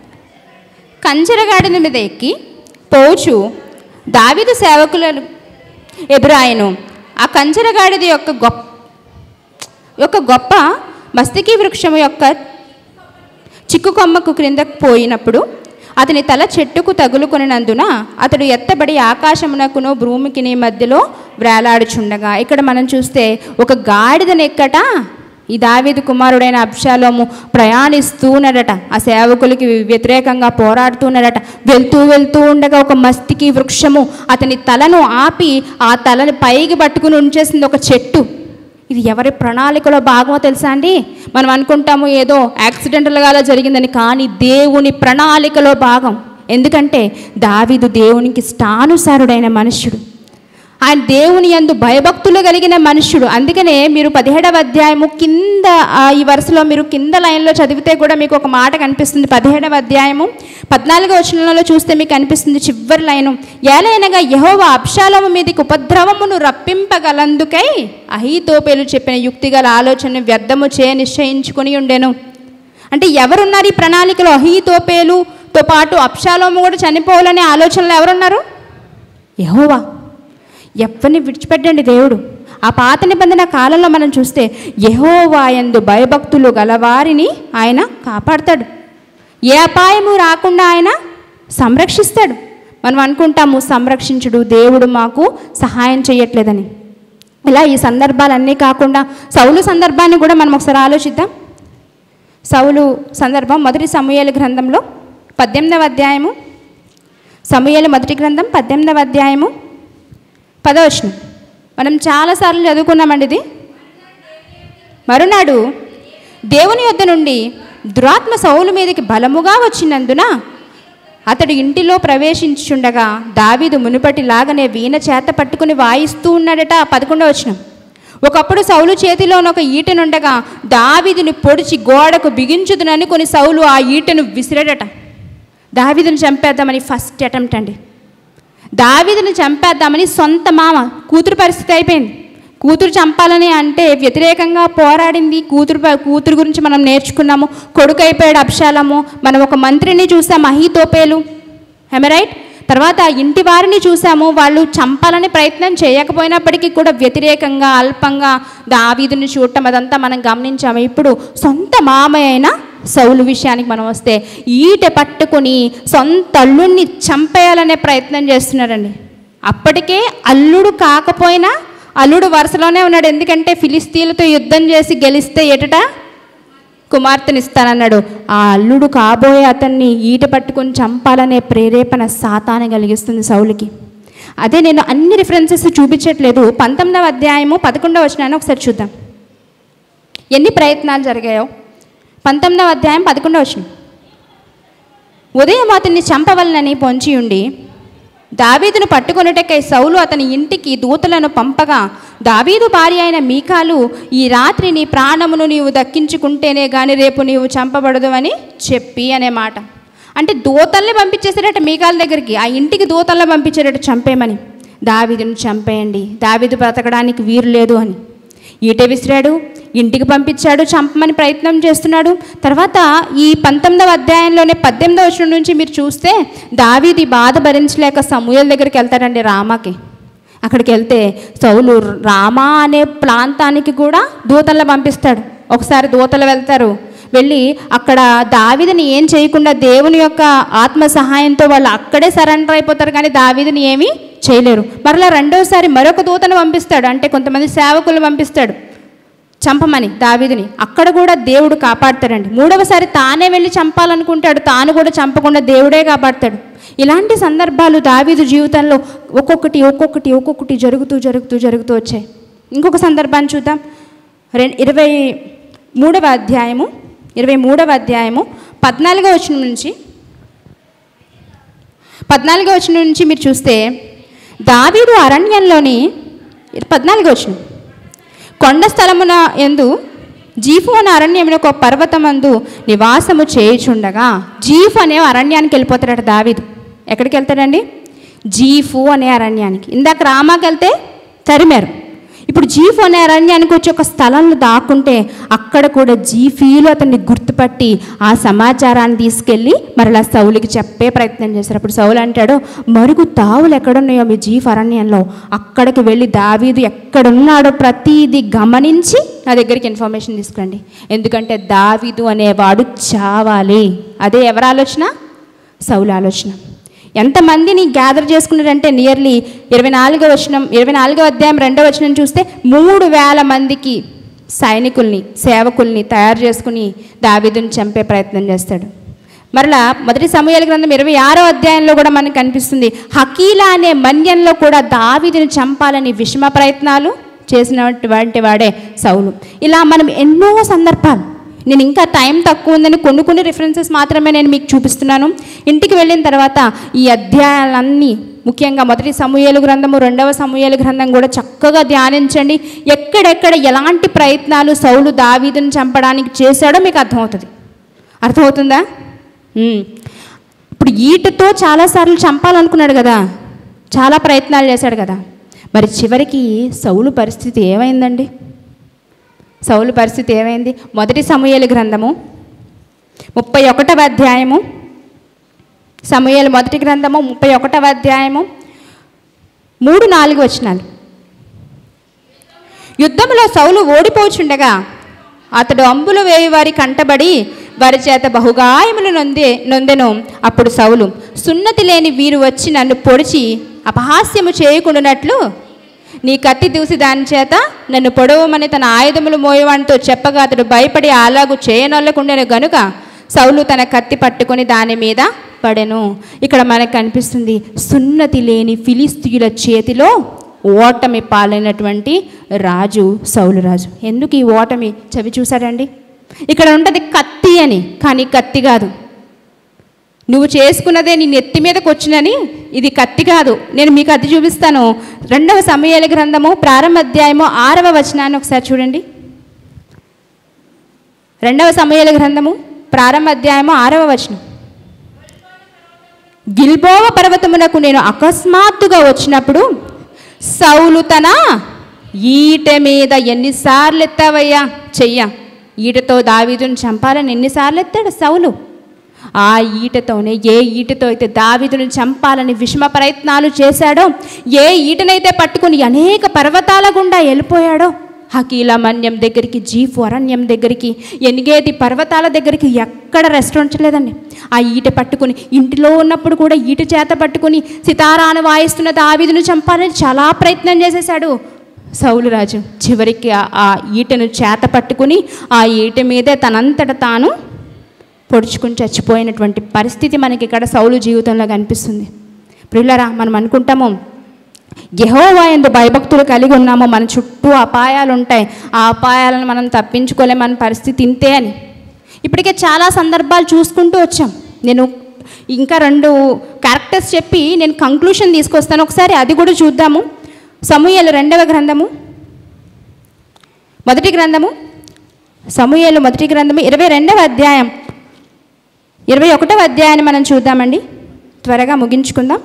కంచెరగాడిన మీద ఎక్కి పోచు దావిదు సేవకులను ఎదురాయను ఆ కంచెరగాడిది యొక్క గొప్ప యొక్క గొప్ప మస్తికి వృక్షము యొక్క చిక్కు కొమ్మకు క్రిందకు పోయినప్పుడు అతని తల చెట్టుకు తగులుకొనినందున అతడు ఎత్తబడి ఆకాశమునకును భూమికిని మధ్యలో వేలాడుచుండగా ఇక్కడ మనం చూస్తే ఒక గాడిదనెక్కట ఈ దావీదు కుమారుడైన అబ్షాలోము ప్రయాణిస్తూన్నాడట ఆ సేవకులకి వ్యతిరేకంగా పోరాడుతున్నాడట వెళ్తూ వెళ్తూ ఉండగా ఒక మస్తికి వృక్షము అతని తలను ఆపి ఆ తలని పైకి పట్టుకుని ఉంచేసింది ఒక చెట్టు ఇది ఎవరి ప్రణాళికలో భాగమో తెలుసా అండి మనం అనుకుంటాము ఏదో యాక్సిడెంటల్గా అలా జరిగిందని కానీ దేవుని ప్రణాళికలో భాగం ఎందుకంటే దావీదు దేవునికి ఇష్టానుసారుడైన మనుష్యుడు ఆయన దేవుని యందు భయభక్తులు కలిగిన మనుష్యుడు అందుకనే మీరు పదిహేడవ అధ్యాయము కింద ఆ, ఈ వరుసలో మీరు కింద లైన్లో చదివితే కూడా మీకు ఒక మాట కనిపిస్తుంది పదిహేడవ అధ్యాయము పద్నాలుగో వచనంలో చూస్తే మీకు కనిపిస్తుంది చివరి లైను ఏలైనగా యహోవా అప్షాలోము మీదకి ఉపద్రవమును రప్పింపగలందుకై అహీతోపేలు చెప్పిన యుక్తిగల ఆలోచన వ్యర్థము చేయ నిశ్చయించుకుని ఉండెను అంటే ఎవరున్నారు ఈ ప్రణాళికలో అహీతోపేలుతో పాటు అప్షాలోము కూడా చనిపోవాలనే ఆలోచనలో ఎవరున్నారు యహోవా ఎవరిని విడిచిపెట్టండి దేవుడు ఆ పాత నిబంధన కాలంలో మనం చూస్తే యహోవాయందు భయభక్తులు గలవారిని ఆయన కాపాడతాడు ఏ అపాయము రాకుండా ఆయన సంరక్షిస్తాడు మనం అనుకుంటాము సంరక్షించుడు దేవుడు మాకు సహాయం చేయట్లేదని ఇలా ఈ సందర్భాలన్నీ కాకుండా సౌలు సందర్భాన్ని కూడా మనం ఒకసారి ఆలోచిద్దాం సౌలు సందర్భం మొదటి సమూహల గ్రంథంలో పద్దెనిమిదవ అధ్యాయము సమూహల మొదటి గ్రంథం పద్దెనిమిదవ అధ్యాయము పదవచనం మనం చాలాసార్లు చదువుకున్నామండి ఇది మరునాడు దేవుని యొద్ద నుండి దురాత్మ సౌలు మీదకి బలముగా వచ్చినందున అతడు ఇంటిలో ప్రవేశించుండగా దావీదు మునుపటిలాగానే వీణ చేత పట్టుకుని వాయిస్తూ ఉన్నాడట పదకొండవ వచనం ఒకప్పుడు సౌలు చేతిలోని ఒక ఈటెనుండగా దావీదుని పొడిచి గోడకు బిగించుదునని కొన్ని సౌలు ఆ ఈటెను విసిరాడట దావీదుని చంపేద్దామని ఫస్ట్ అటెంప్ట్ అండి దావీదుని చంపేద్దామని సొంత మామ కూతురు పరిస్థితి అయిపోయింది కూతురు చంపాలని అంటే వ్యతిరేకంగా పోరాడింది కూతురు ప- కూతురు గురించి మనం నేర్చుకున్నాము కొడుకు అయిపోయాడు అప్షాలము మనం ఒక మంత్రిని చూసాం అహీతోపేలు రైట్ తర్వాత ఇంటి వారిని చూసాము వాళ్ళు చంపాలని ప్రయత్నం చేయకపోయినప్పటికీ కూడా వ్యతిరేకంగా అల్పంగా దావీదుని చూడటం అదంతా మనం గమనించాము ఇప్పుడు సొంత మామయ్య అయిన సౌలు విషయానికి మనం వస్తే ఈట పట్టుకుని సొంత అల్లుడిని చంపేయాలనే ప్రయత్నం చేస్తున్నారండి అప్పటికే అల్లుడు కాకపోయినా అల్లుడు వరుసలోనే ఉన్నాడు ఎందుకంటే ఫిలిస్తీన్లతో యుద్ధం చేసి గెలిస్తే ఎటట కుమార్తెనిస్తానన్నాడు ఆ అల్లుడు కాబోయే అతన్ని ఈట పట్టుకొని చంపాలనే ప్రేరేపణ సాతాన కలిగిస్తుంది సౌలుకి అదే నేను అన్ని రిఫరెన్సెస్ చూపించట్లేదు పంతొమ్మిదవ అధ్యాయము పదకొండవ వచనాన్ని ఒకసారి చూద్దాం ఎన్ని ప్రయత్నాలు జరిగాయో పంతొమ్మిదవ అధ్యాయం పదకొండవ వచనం ఉదయం అతన్ని చంపవలనని పొంచి ఉండి దావీదును పట్టుకొనుటకై సౌలు అతని ఇంటికి దూతలను పంపగా దావీదు భార్య అయిన మీకాలు ఈ రాత్రి నీ ప్రాణమును నీవు దక్కించుకుంటేనే గాని రేపు నీవు చంపబడదు అని చెప్పి అనే మాట అంటే దూతల్ని పంపించేసారట మీకాల దగ్గరికి ఆ ఇంటికి దూతల్ని పంపించారట చంపేమని దావీదును చంపేయండి దావీదు బ్రతకడానికి వీరు లేదు అని ఈట విసిరాడు ఇంటికి పంపించాడు చంపమని ప్రయత్నం చేస్తున్నాడు తర్వాత ఈ పంతొమ్మిదవ అధ్యాయంలోనే పద్దెనిమిదవ వచనం నుంచి మీరు చూస్తే దావీది బాధ భరించలేక సమూహల దగ్గరికి వెళ్తాడండి రామాకి అక్కడికి వెళ్తే సౌలు రామా అనే ప్రాంతానికి కూడా దూతలను పంపిస్తాడు ఒకసారి దూతలు వెళ్తారు వెళ్ళి అక్కడ దావీదుని ఏం చేయకుండా దేవుని యొక్క ఆత్మ సహాయంతో వాళ్ళు అక్కడే సరెండర్ అయిపోతారు కానీ దావీదుని ఏమీ చేయలేరు మరలా రెండోసారి మరొక దూతను పంపిస్తాడు అంటే కొంతమంది సేవకులు పంపిస్తాడు చంపమని దావీదుని అక్కడ కూడా దేవుడు కాపాడతాడండి మూడవసారి తానే వెళ్ళి చంపాలనుకుంటాడు తాను కూడా చంపకుండా దేవుడే కాపాడతాడు ఇలాంటి సందర్భాలు దావీదు జీవితంలో ఒక్కొక్కటి ఒక్కొక్కటి ఒక్కొక్కటి జరుగుతూ జరుగుతూ జరుగుతూ వచ్చాయి ఇంకొక సందర్భాన్ని చూద్దాం రెం ఇరవై మూడవ అధ్యాయము ఇరవై మూడవ అధ్యాయము పద్నాలుగో వచనం నుంచి పద్నాలుగో వచనం నుంచి మీరు చూస్తే దావీదు అరణ్యంలోని పద్నాలుగో వచనం కొండ స్థలమున ఎందు జీఫు అనే అరణ్యమున ఒక పర్వతమందు నివాసము చేయుచుండగా జీఫ్ అనే అరణ్యానికి వెళ్ళిపోతాడట దావీదు ఎక్కడికి వెళ్తాడండి జీఫు అనే అరణ్యానికి ఇందాక రామాకి వెళ్తే తరిమారు ఇప్పుడు జీఫు అనే అరణ్యానికి వచ్చి ఒక స్థలంలో దాక్కుంటే అక్కడ కూడా జీఫీలు అతన్ని గుర్తుపట్టి ఆ సమాచారాన్ని తీసుకెళ్ళి మరలా సౌలికి చెప్పే ప్రయత్నం చేశారు అప్పుడు సౌలు అంటాడు మరుగు తావులు ఎక్కడున్నాయో మీ జీఫ్ అరణ్యంలో అక్కడికి వెళ్ళి దావీదు ఎక్కడున్నాడో ప్రతిదీ గమనించి నా దగ్గరికి ఇన్ఫర్మేషన్ తీసుకురండి ఎందుకంటే దావీదు అనేవాడు చావాలి అదే ఎవరి ఆలోచన సౌలు ఆలోచన ఎంతమందిని గ్యాదర్ చేసుకున్నారంటే నియర్లీ ఇరవై నాలుగో వచనం ఇరవై నాలుగో అధ్యాయం రెండో వచనం చూస్తే మూడు వేల మందికి సైనికుల్ని సేవకుల్ని తయారు చేసుకుని దావీదుని చంపే ప్రయత్నం చేస్తాడు మరలా మొదటి సమయాల గ్రంథం ఇరవై ఆరో అధ్యాయంలో కూడా మనకు కనిపిస్తుంది హకీలా అనే మన్యంలో కూడా దావీదుని చంపాలని విషమ ప్రయత్నాలు చేసినటువంటి వాడే సౌలు ఇలా మనం ఎన్నో సందర్భాలు నేను ఇంకా టైం తక్కువ ఉందని కొన్ని కొన్ని రిఫరెన్సెస్ మాత్రమే నేను మీకు చూపిస్తున్నాను ఇంటికి వెళ్ళిన తర్వాత ఈ అధ్యాయాలన్నీ ముఖ్యంగా మొదటి సమూహలు గ్రంథము రెండవ సమూహలు గ్రంథం కూడా చక్కగా ధ్యానించండి ఎక్కడెక్కడ ఎలాంటి ప్రయత్నాలు సౌలు దావీదుని చంపడానికి చేశాడో మీకు అర్థమవుతుంది అర్థమవుతుందా ఉమ్. ఇప్పుడు ఈటతో చాలాసార్లు చంపాలనుకున్నాడు కదా చాలా ప్రయత్నాలు చేశాడు కదా మరి చివరికి సౌలు పరిస్థితి ఏమైందండి సౌలు పరిస్థితి ఏమైంది మొదటి సమూహల గ్రంథము ముప్పై ఒకటవ అధ్యాయము సమూహలు మొదటి గ్రంథము ముప్పై ఒకటవ అధ్యాయము మూడు నాలుగు వచనాలు యుద్ధంలో సౌలు ఓడిపోచుండగా అతడు అంబులు వేయి వారి కంటబడి వారి చేత బహుగాయములు నొందే నొందెను అప్పుడు సౌలు సున్నతి లేని వీరు వచ్చి నన్ను పొడిచి అపహాస్యము చేయకుండానట్లు నీ కత్తి దూసి దాని చేత నన్ను పొడవమని తన ఆయుధములు మోయవానితో చెప్పగా అతడు భయపడి అలాగు చేయనొల్లకుండెను గనుక సౌలు తన కత్తి పట్టుకొని దాని మీద పడెను ఇక్కడ మనకు కనిపిస్తుంది సున్నతి లేని ఫిలిస్తీయుల చేతిలో ఓటమి పాలైనటువంటి రాజు సౌలు రాజు ఎందుకు ఈ ఓటమి చవి చూసాడండి ఇక్కడ ఉంటుంది కత్తి అని కానీ కత్తి కాదు నువ్వు చేసుకున్నదే నీ నెత్తి మీదకి వచ్చినని ఇది కత్తి కాదు నేను మీకు అది చూపిస్తాను రెండవ సమయాల గ్రంథము ప్రారంభ అధ్యాయము ఆరవ వచనాన్ని ఒకసారి చూడండి రెండవ సమయాల గ్రంథము ప్రారంభ అధ్యాయము ఆరవ వచనం గిల్బోవ పర్వతమునకు నేను అకస్మాత్తుగా వచ్చినప్పుడు సౌలు తన ఈట మీద ఎన్నిసార్లు ఎత్తావయ్యా చెయ్య ఈటతో దావీదుని చంపాలని ఎన్నిసార్లు ఎత్తాడు సౌలు ఆ ఈటతోనే ఏ ఈటతో అయితే దావీదుని చంపాలని విషమ ప్రయత్నాలు చేశాడో ఏ ఈటనైతే పట్టుకుని అనేక పర్వతాల గుండా వెళ్ళిపోయాడో హకీలా మన్యం దగ్గరికి జీఫు అరణ్యం దగ్గరికి ఎనిగేది పర్వతాల దగ్గరికి ఎక్కడ రెస్ట్ ఉంచలేదండి ఆ ఈట పట్టుకుని ఇంటిలో ఉన్నప్పుడు కూడా ఈట చేత పట్టుకుని సితారాను వాయిస్తున్న దావీదును చంపాలని చాలా ప్రయత్నం చేసేశాడు సౌలు రాజు చివరికి ఆ- ఆ ఈటను చేత పట్టుకుని ఆ ఈట మీదే తనంతట తాను పొడుచుకుని చచ్చిపోయినటువంటి పరిస్థితి మనకి ఇక్కడ సౌలు జీవితంలో కనిపిస్తుంది ప్రిల్లరా మనం అనుకుంటాము యెహోవా ఎందు భయభక్తులు కలిగి ఉన్నాము మన చుట్టూ అపాయాలు ఉంటాయి ఆ అపాయాలను మనం తప్పించుకోలేం మన పరిస్థితి ఇంతే అని ఇప్పటికే చాలా సందర్భాలు చూసుకుంటూ వచ్చాం నేను ఇంకా రెండు క్యారెక్టర్స్ చెప్పి నేను కంక్లూషన్ తీసుకొస్తాను ఒకసారి అది కూడా చూద్దాము సమూహలు రెండవ గ్రంథము మొదటి గ్రంథము సమూహలు మొదటి గ్రంథము ఇరవై రెండవ అధ్యాయం ఇరవై ఒకటవ అధ్యాయాన్ని మనం చూద్దామండి త్వరగా ముగించుకుందాం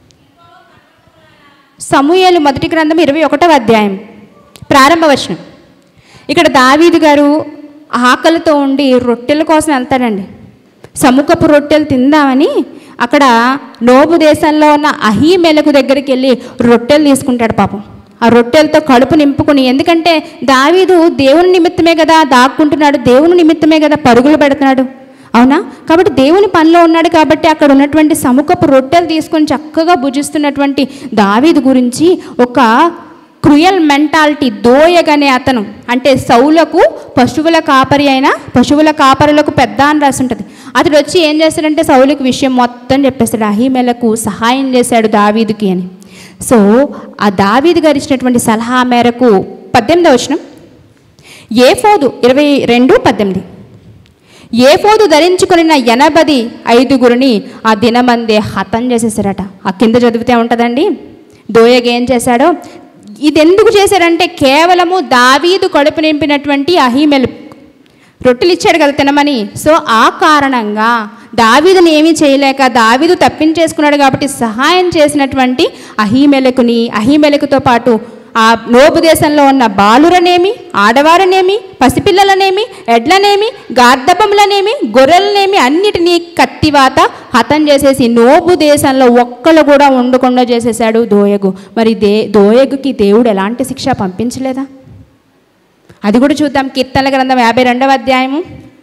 సమూహలు మొదటి గ్రంథం ఇరవై ఒకటవ అధ్యాయం ప్రారంభ వచనం ఇక్కడ దావీదు గారు ఆకలితో ఉండి రొట్టెల కోసం వెళ్తాడండి సముఖపు రొట్టెలు తిందామని అక్కడ నోబు దేశంలో ఉన్న అహీమెలకు దగ్గరికి వెళ్ళి రొట్టెలు తీసుకుంటాడు పాపం ఆ రొట్టెలతో కడుపు నింపుకుని ఎందుకంటే దావీదు దేవుని నిమిత్తమే కదా దాక్కుంటున్నాడు దేవుని నిమిత్తమే కదా పరుగులు పెడుతున్నాడు అవునా కాబట్టి దేవుని పనిలో ఉన్నాడు కాబట్టి అక్కడ ఉన్నటువంటి సముఖపు రొట్టెలు తీసుకొని చక్కగా భుజిస్తున్నటువంటి దావీదు గురించి ఒక క్రుయల్ మెంటాలిటీ దోయగనే అతను అంటే సౌలకు పశువుల కాపరి అయిన పశువుల కాపరులకు పెద్ద అని రాసి ఉంటుంది అతడు వచ్చి ఏం చేస్తాడంటే సౌలుకి విషయం మొత్తం చెప్పేస్తాడు అహిమేలకు సహాయం చేశాడు దావీదుకి అని సో ఆ దావీదు గారు ఇచ్చినటువంటి సలహా మేరకు పద్దెనిమిదవ వచనం ఏఫోదు ఇరవై రెండు పద్దెనిమిది ఏఫోదు ధరించుకున్న ఎనభది ఐదుగురిని ఆ దినమందే హతం చేసేసారట ఆ కింద చదివితే ఉంటుందండి దోయగ ఏం చేశాడో ఇది ఎందుకు చేశాడంటే కేవలము దావీదు కడుపు నింపినటువంటి అహీమెలు రొట్టెలు ఇచ్చాడు కదా తినమని సో ఆ కారణంగా దావీదుని ఏమీ చేయలేక దావీదు తప్పించేసుకున్నాడు కాబట్టి సహాయం చేసినటువంటి అహీమెలకుని అహీమెలకుతో పాటు ఆ నోబు దేశంలో ఉన్న బాలురనేమి ఆడవారనేమి పసిపిల్లలనేమి ఎడ్లనేమి గార్ధపములనేమి గొర్రెలనేమి అన్నిటినీ కత్తివాత హతం చేసేసి నోబు దేశంలో ఒక్కళ్ళు కూడా ఉండకుండా చేసేసాడు దోయగు మరి దే దోయగుకి దేవుడు ఎలాంటి శిక్ష పంపించలేదా అది కూడా చూద్దాం కీర్తనల గ్రంథం యాభై రెండవ అధ్యాయము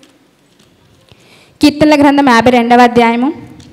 కీర్తనల గ్రంథం యాభై రెండవ అధ్యాయము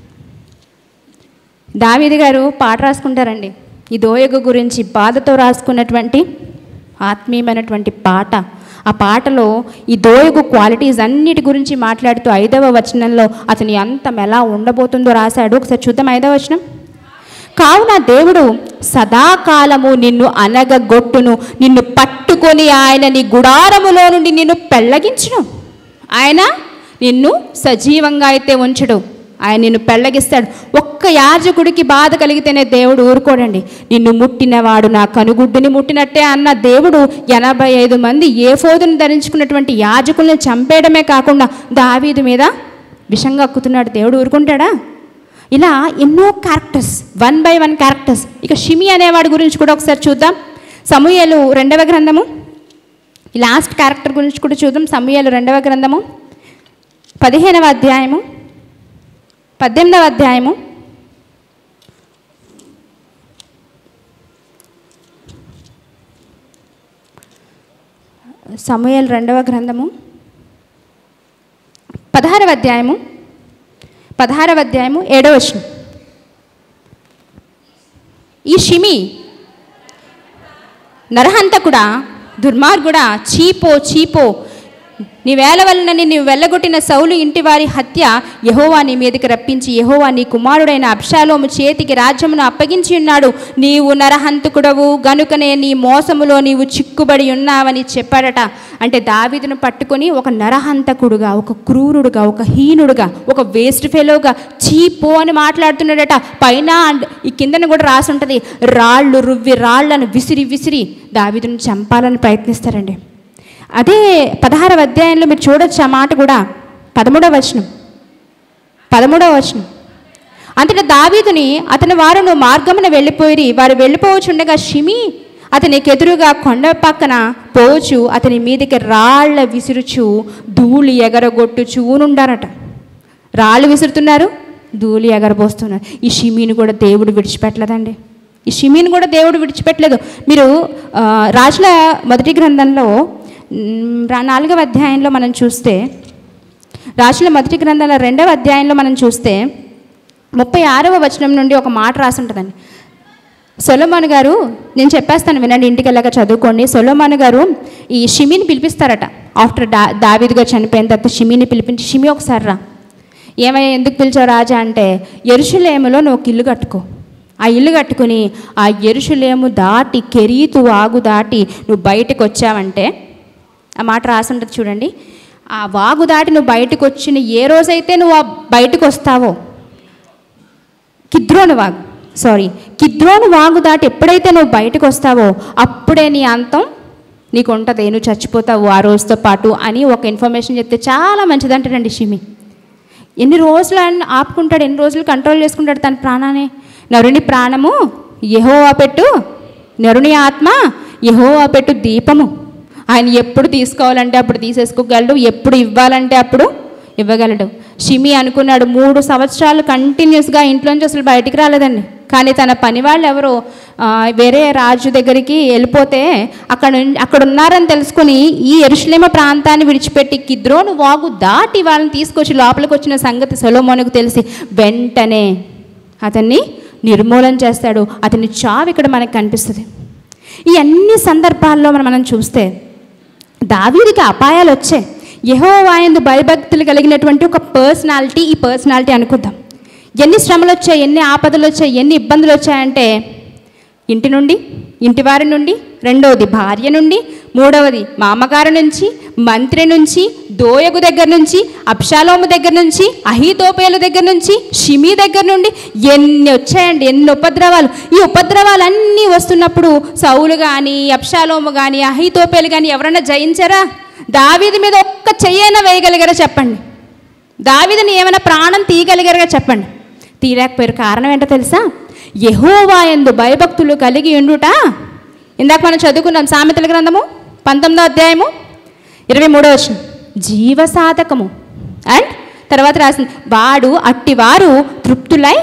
దావీది గారు పాట రాసుకుంటారండి ఈ దోయగు గురించి బాధతో రాసుకున్నటువంటి ఆత్మీయమైనటువంటి పాట ఆ పాటలో ఈ దోయగు క్వాలిటీస్ అన్నిటి గురించి మాట్లాడుతూ ఐదవ వచనంలో అతని అంతం ఎలా ఉండబోతుందో రాశాడు ఒకసారి చూద్దాం ఐదవ వచనం కావున దేవుడు సదాకాలము నిన్ను అనగగొట్టును నిన్ను పట్టుకొని ఆయన నీ గుడారములో నుండి నిన్ను పెళ్ళగించును ఆయన నిన్ను సజీవంగా అయితే ఉంచడు ఆయన నిన్ను పెళ్ళగిస్తాడు ఒక్క యాజకుడికి బాధ కలిగితేనే దేవుడు ఊరుకోడండి నిన్ను ముట్టినవాడు నా కనుగుడ్డుని ముట్టినట్టే అన్న దేవుడు ఎనభై ఐదు మంది ఏ ఫోదుని ధరించుకున్నటువంటి యాజకుల్ని చంపేయడమే కాకుండా దావీదు మీద విషంగా అక్కుతున్నాడు దేవుడు ఊరుకుంటాడా ఇలా ఎన్నో characters one by one characters ఇక షిమి అనేవాడి గురించి కూడా ఒకసారి చూద్దాం సమూహలు రెండవ గ్రంథము ఈ లాస్ట్ క్యారెక్టర్ గురించి కూడా చూద్దాం సమూహలు రెండవ గ్రంథము పదిహేనవ అధ్యాయము పద్దెనిమిదవ అధ్యాయము సమూహలు రెండవ గ్రంథము పదహారవ అధ్యాయము పదహారవ అధ్యాయము ఏడవ వచనం ఈ షిమి నరహంతకుడా దుర్మార్గుడా చీపో చీపో నీ వేల వలన నిన్ను వెళ్ళగొట్టిన సౌలు ఇంటి వారి హత్య యహోవా నీ మీదకి రప్పించి యహోవా నీ కుమారుడైన అబ్షాలోము చేతికి రాజ్యమును అప్పగించి ఉన్నాడు నీవు నరహంతకుడవు గనుకనే నీ మోసములో నీవు చిక్కుబడి ఉన్నావని చెప్పాడట అంటే దావీదును పట్టుకొని ఒక నరహంతకుడుగా ఒక క్రూరుడుగా ఒక హీనుడుగా ఒక వేస్ట్ ఫెలోగా చీపో అని మాట్లాడుతున్నాడట పైన అండ్ ఈ కిందన కూడా రాసి ఉంటుంది రాళ్ళు రువ్వి రాళ్లను విసిరి విసిరి దావీదును చంపాలని ప్రయత్నిస్తారండి అదే పదహారవ అధ్యాయంలో మీరు చూడొచ్చు ఆ మాట కూడా పదమూడవ వచనం పదమూడవ వచనం అంతటా దావీదుని అతని వారును మార్గమున వెళ్ళిపోయి వారు వెళ్ళిపోవచ్చుండగా షిమి అతనికి ఎదురుగా కొండ పక్కన పోవచ్చు అతని మీదకి రాళ్ళ విసురుచు ధూళి ఎగరగొట్టుచూనుండారట రాళ్ళు విసురుతున్నారు ధూళి ఎగరబోస్తున్నారు ఈ షిమీని కూడా దేవుడు విడిచిపెట్టలేదండి ఈ షిమీని కూడా దేవుడు విడిచిపెట్టలేదు మీరు ఆ, రాజుల మొదటి గ్రంథంలో మ్, రా- నాలుగవ అధ్యాయంలో మనం చూస్తే రాజుల మొదటి గ్రంథంలో రెండవ అధ్యాయంలో మనం చూస్తే ముప్పై ఆరవ వచనం నుండి ఒక మాట రాసి ఉంటుందండి సొలమాన్ గారు నేను చెప్పేస్తాను వినండి ఇంటికి వెళ్ళాక చదువుకోండి సొలమాన్ గారు ఈ షిమిని పిలిపిస్తారట ఆఫ్టర్ డా దావీదుగా చనిపోయిన తర్వాత షిమిని పిలిపించి షిమి ఒకసారి రా ఏమయ్యా ఎందుకు పిలిచావు రాజా అంటే ఎరుషులేములో నువ్వు ఒక ఇల్లు కట్టుకో ఆ ఇల్లు కట్టుకుని ఆ ఎరుషులేము దాటి కెరీతు వాగు దాటి నువ్వు బయటకు వచ్చావంటే ఆ మాట రాసి ఉంటుంది చూడండి ఆ వాగు దాటి నువ్వు బయటకు వచ్చిన ఏ రోజైతే నువ్వు ఆ బయటకు వస్తావో కిద్రోను వాగు సారీ కిద్రోను వాగు దాటి ఎప్పుడైతే నువ్వు బయటకు వస్తావో అప్పుడే నీ అంతం నీకు ఉంటుంది నువ్వు చచ్చిపోతావు ఆ రోజుతో పాటు అని ఒక ఇన్ఫర్మేషన్ చెప్తే చాలా మంచిదంటాడండి షిమి ఎన్ని రోజులు ఆయన ఆపుకుంటాడు ఎన్ని రోజులు కంట్రోల్ చేసుకుంటాడు తన ప్రాణాన్ని నరుని ప్రాణము యెహోవా పెట్టు నరుని ఆత్మ యెహోవా పెట్టు దీపము ఆయన ఎప్పుడు తీసుకోవాలంటే అప్పుడు తీసేసుకోగలడు ఎప్పుడు ఇవ్వాలంటే అప్పుడు ఇవ్వగలడు షిమి అనుకున్నాడు మూడు సంవత్సరాలు కంటిన్యూస్గా ఇంట్లోంచి అసలు బయటికి రాలేదండి కానీ తన పని వాళ్ళు ఎవరో ఆ, వేరే రాజు దగ్గరికి వెళ్ళిపోతే అక్కడ ఉన్- అక్కడ ఉన్నారని తెలుసుకుని ఈ ఎరుషులేమ ప్రాంతాన్ని విడిచిపెట్టి కిద్రోను వాగు దాటి వాళ్ళని తీసుకొచ్చి లోపలికి వచ్చిన సంగతి సొలోమోనుకు తెలిసి వెంటనే అతన్ని నిర్మూలన చేస్తాడు అతని చావు ఇక్కడ మనకు కనిపిస్తుంది ఈ అన్ని సందర్భాల్లో మనం మనం చూస్తే దావీదికి అపాయాలు వచ్చాయి యెహోవాయందు భయభక్తులు కలిగినటువంటి ఒక పర్సనాలిటీ ఈ పర్సనాలిటీ అనుకుందాం ఎన్ని శ్రమలు వచ్చాయి ఎన్ని ఆపదలు వచ్చాయి ఎన్ని ఇబ్బందులు వచ్చాయంటే ఇంటి నుండి ఇంటి వారి నుండి రెండవది భార్య నుండి మూడవది మామగారు నుంచి మంత్రి నుంచి దోయగు దగ్గర నుంచి అప్షాలోము దగ్గర నుంచి అహితోపేల దగ్గర నుంచి షిమి దగ్గర నుండి ఎన్ని వచ్చాయండి ఎన్ని ఉపద్రవాలు ఈ ఉపద్రవాలన్నీ వస్తున్నప్పుడు సౌలు కానీ అప్షాలోము కానీ అహితోపేలు కానీ ఎవరన్నా జయించారా దావీది మీద ఒక్క చెయ్యైనా వేయగలిగారా చెప్పండి దావీదుని ఏమైనా ప్రాణం తీయగలిగారుగా చెప్పండి తీయలేకపోయారు కారణం ఏంటో తెలుసా యహోవాయందు భయభక్తులు కలిగి ఉండుట ఇందాక మనం చదువుకున్నాం సామెతల గ్రంథము పంతొమ్మిదో అధ్యాయము ఇరవై మూడో వచ్చిన జీవసాధకము అండ్ తర్వాత రాసింది వాడు అట్టివారు తృప్తులై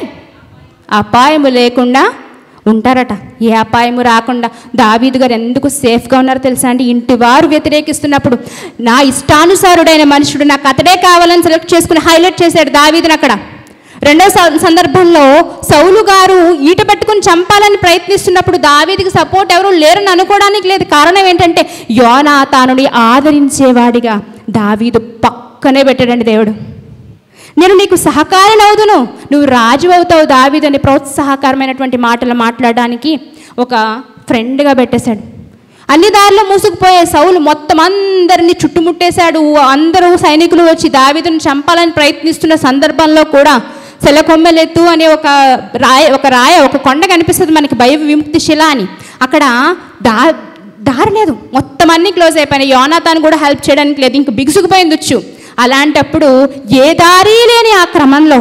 అపాయము లేకుండా ఉంటారట ఏ అపాయము రాకుండా దావీదు గారు ఎందుకు సేఫ్గా ఉన్నారో తెలుసా అండి ఇంటి వారు వ్యతిరేకిస్తున్నప్పుడు నా ఇష్టానుసారుడైన మనుషుడు నాకు అతడే కావాలని సెలెక్ట్ చేసుకుని హైలైట్ చేశాడు దావీదుని అక్కడ రెండో స- సందర్భంలో సౌలు గారు ఈట పట్టుకుని చంపాలని ప్రయత్నిస్తున్నప్పుడు దావీదికి సపోర్ట్ ఎవరు లేరని అనుకోవడానికి లేదు కారణం ఏంటంటే యోనాతానుని ఆదరించేవాడిగా దావీదు పక్కనే పెట్టాడండి దేవుడు నేను నీకు సహకారం అవుదును నువ్వు రాజు అవుతావు దావీదని ప్రోత్సాహకరమైనటువంటి మాటలు మాట్లాడడానికి ఒక ఫ్రెండ్గా పెట్టేశాడు అన్ని దారిలో మూసుకుపోయే సౌలు మొత్తం అందరినీ చుట్టుముట్టేశాడు అందరూ సైనికులు వచ్చి దావీదును చంపాలని ప్రయత్నిస్తున్న సందర్భంలో కూడా సెలకొమ్మెలెత్తు అనే ఒక రాయ ఒక రాయ ఒక కొండ కనిపిస్తుంది మనకి భయ విముక్తి శిల అని అక్కడ దా దారి లేదు మొత్తం అన్ని క్లోజ్ అయిపోయినాయి యోనాథాన్ కూడా హెల్ప్ చేయడానికి లేదు ఇంక బిగుసుకుపోయింది వచ్చు అలాంటప్పుడు ఏ దారి లేని ఆ క్రమంలో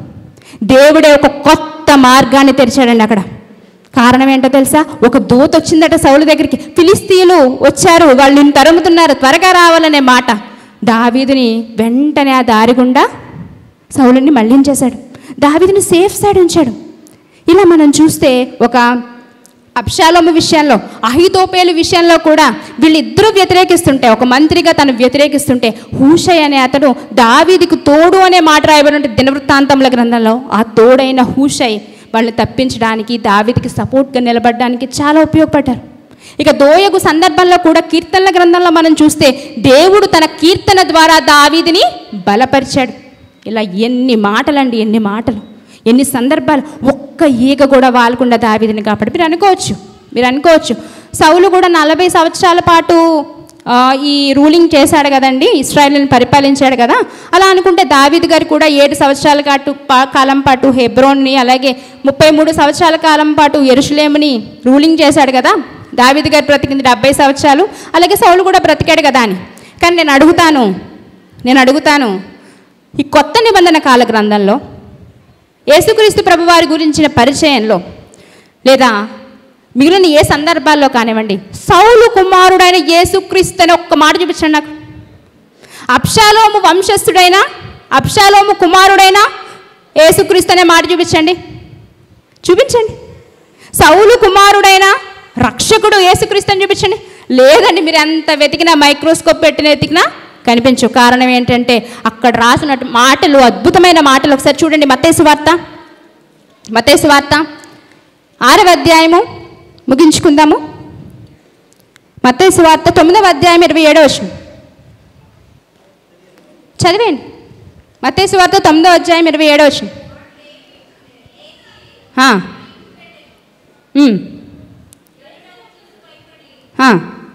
దేవుడే ఒక కొత్త మార్గాన్ని తెరిచాడండి అక్కడ కారణం ఏంటో తెలుసా ఒక దూత వచ్చిందట సౌలు దగ్గరికి ఫిలిస్తీయులు వచ్చారు వాళ్ళు నిన్ను తరుముతున్నారు త్వరగా రావాలనే మాట దావీదుని వెంటనే ఆ దారి గుండా సౌలుని మళ్ళించేశాడు దావీదుని సేఫ్ సైడ్ ఉంచాడు ఇలా మనం చూస్తే ఒక అబ్షాలోము విషయంలో అహితోపేలు విషయంలో కూడా వీళ్ళిద్దరూ వ్యతిరేకిస్తుంటే ఒక మంత్రిగా తను వ్యతిరేకిస్తుంటే హూషయ్ అనే అతడు దావీదికి తోడు అనే మాట రాయబడి ఉంటే దినవృత్తాంతముల గ్రంథంలో ఆ తోడైన హూషయ్ వాళ్ళని తప్పించడానికి దావీదికి సపోర్ట్గా నిలబడడానికి చాలా ఉపయోగపడ్డారు ఇక దోయగు సందర్భంలో కూడా కీర్తనల గ్రంథంలో మనం చూస్తే దేవుడు తన కీర్తన ద్వారా దావీదిని బలపరిచాడు ఇలా ఎన్ని మాటలండి ఎన్ని మాటలు ఎన్ని సందర్భాలు ఒక్క ఈగ కూడా వాలకుండా దావీదిని కాబట్టి మీరు అనుకోవచ్చు మీరు అనుకోవచ్చు సౌలు కూడా నలభై సంవత్సరాల పాటు ఆ, ఈ రూలింగ్ చేశాడు కదండి ఇస్రాయల్ని పరిపాలించాడు కదా అలా అనుకుంటే దావీద్ గారు కూడా ఏడు సంవత్సరాల పాటు పా- కాలం పాటు హెబ్రోన్ని అలాగే ముప్పై మూడు సంవత్సరాల కాలం పాటు ఎరుషులేముని రూలింగ్ చేశాడు కదా దావీద్ గారు బ్రతికింది డెబ్బై సంవత్సరాలు అలాగే సౌలు కూడా బ్రతికాడు కదా అని కానీ నేను అడుగుతాను నేను అడుగుతాను ఈ కొత్త నిబంధన కాల గ్రంథంలో యేసుక్రీస్తు ప్రభువారి గురించిన పరిచయంలో లేదా మిగిలిన ఏ సందర్భాల్లో కానివ్వండి సౌలు కుమారుడైన యేసుక్రీస్తు అని ఒక్క మాట చూపించండి నాకు అప్షాలోము వంశస్థుడైన అప్షాలోము కుమారుడైన యేసుక్రీస్తు అనే మాట చూపించండి చూపించండి సౌలు కుమారుడైన రక్షకుడు యేసుక్రీస్తు అని చూపించండి లేదండి మీరు ఎంత వెతికినా మైక్రోస్కోప్ పెట్టిన వెతికినా కనిపించు కారణం ఏంటంటే అక్కడ రాసినట్టు మాటలు అద్భుతమైన మాటలు ఒకసారి చూడండి మత్తేసు వార్త మత్తేసు వార్త ఆరవ అధ్యాయము ముగించుకుందాము మత్తేసు వార్త తొమ్మిదవ అధ్యాయం ఇరవై ఏడవ వచనం చదివేయండి మత్తేసు వార్త తొమ్మిదవ అధ్యాయం ఇరవై ఏడవ వచనం ఆ. ఉమ్. ఆ.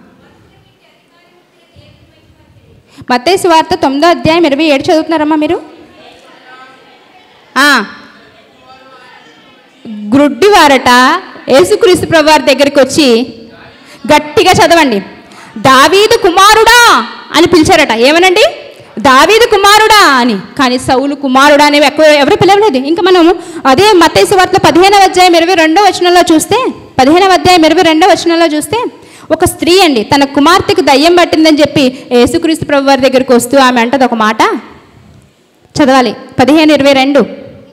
మత్తయి వార్త తొమ్మిదో అధ్యాయం ఇరవై ఏడు చదువుతున్నారమ్మా మీరు ఆ. గ్రుడ్డివారట యేసుక్రీస్తు ప్రభువారి దగ్గరికి వచ్చి గట్టిగా చదవండి దావీదు కుమారుడా అని పిలిచారట ఏమనండి దావీదు కుమారుడా అని కానీ సౌలు కుమారుడా అనేవి ఎక్కువ ఎవరు పిలవలేదు ఇంకా మనం అదే మత్తైసు వార్తలో పదిహేనవ అధ్యాయం ఇరవై రెండవ వచనంలో చూస్తే పదిహేనవ అధ్యాయం ఇరవై రెండవ వచనంలో చూస్తే ఒక స్త్రీ అండి తన కుమార్తెకు దయ్యం పట్టిందని చెప్పి యేసుక్రీస్తు ప్రభు వారి దగ్గరికి వస్తూ ఆమె అంటది ఒక మాట చదవాలి పదిహేను ఇరవై రెండు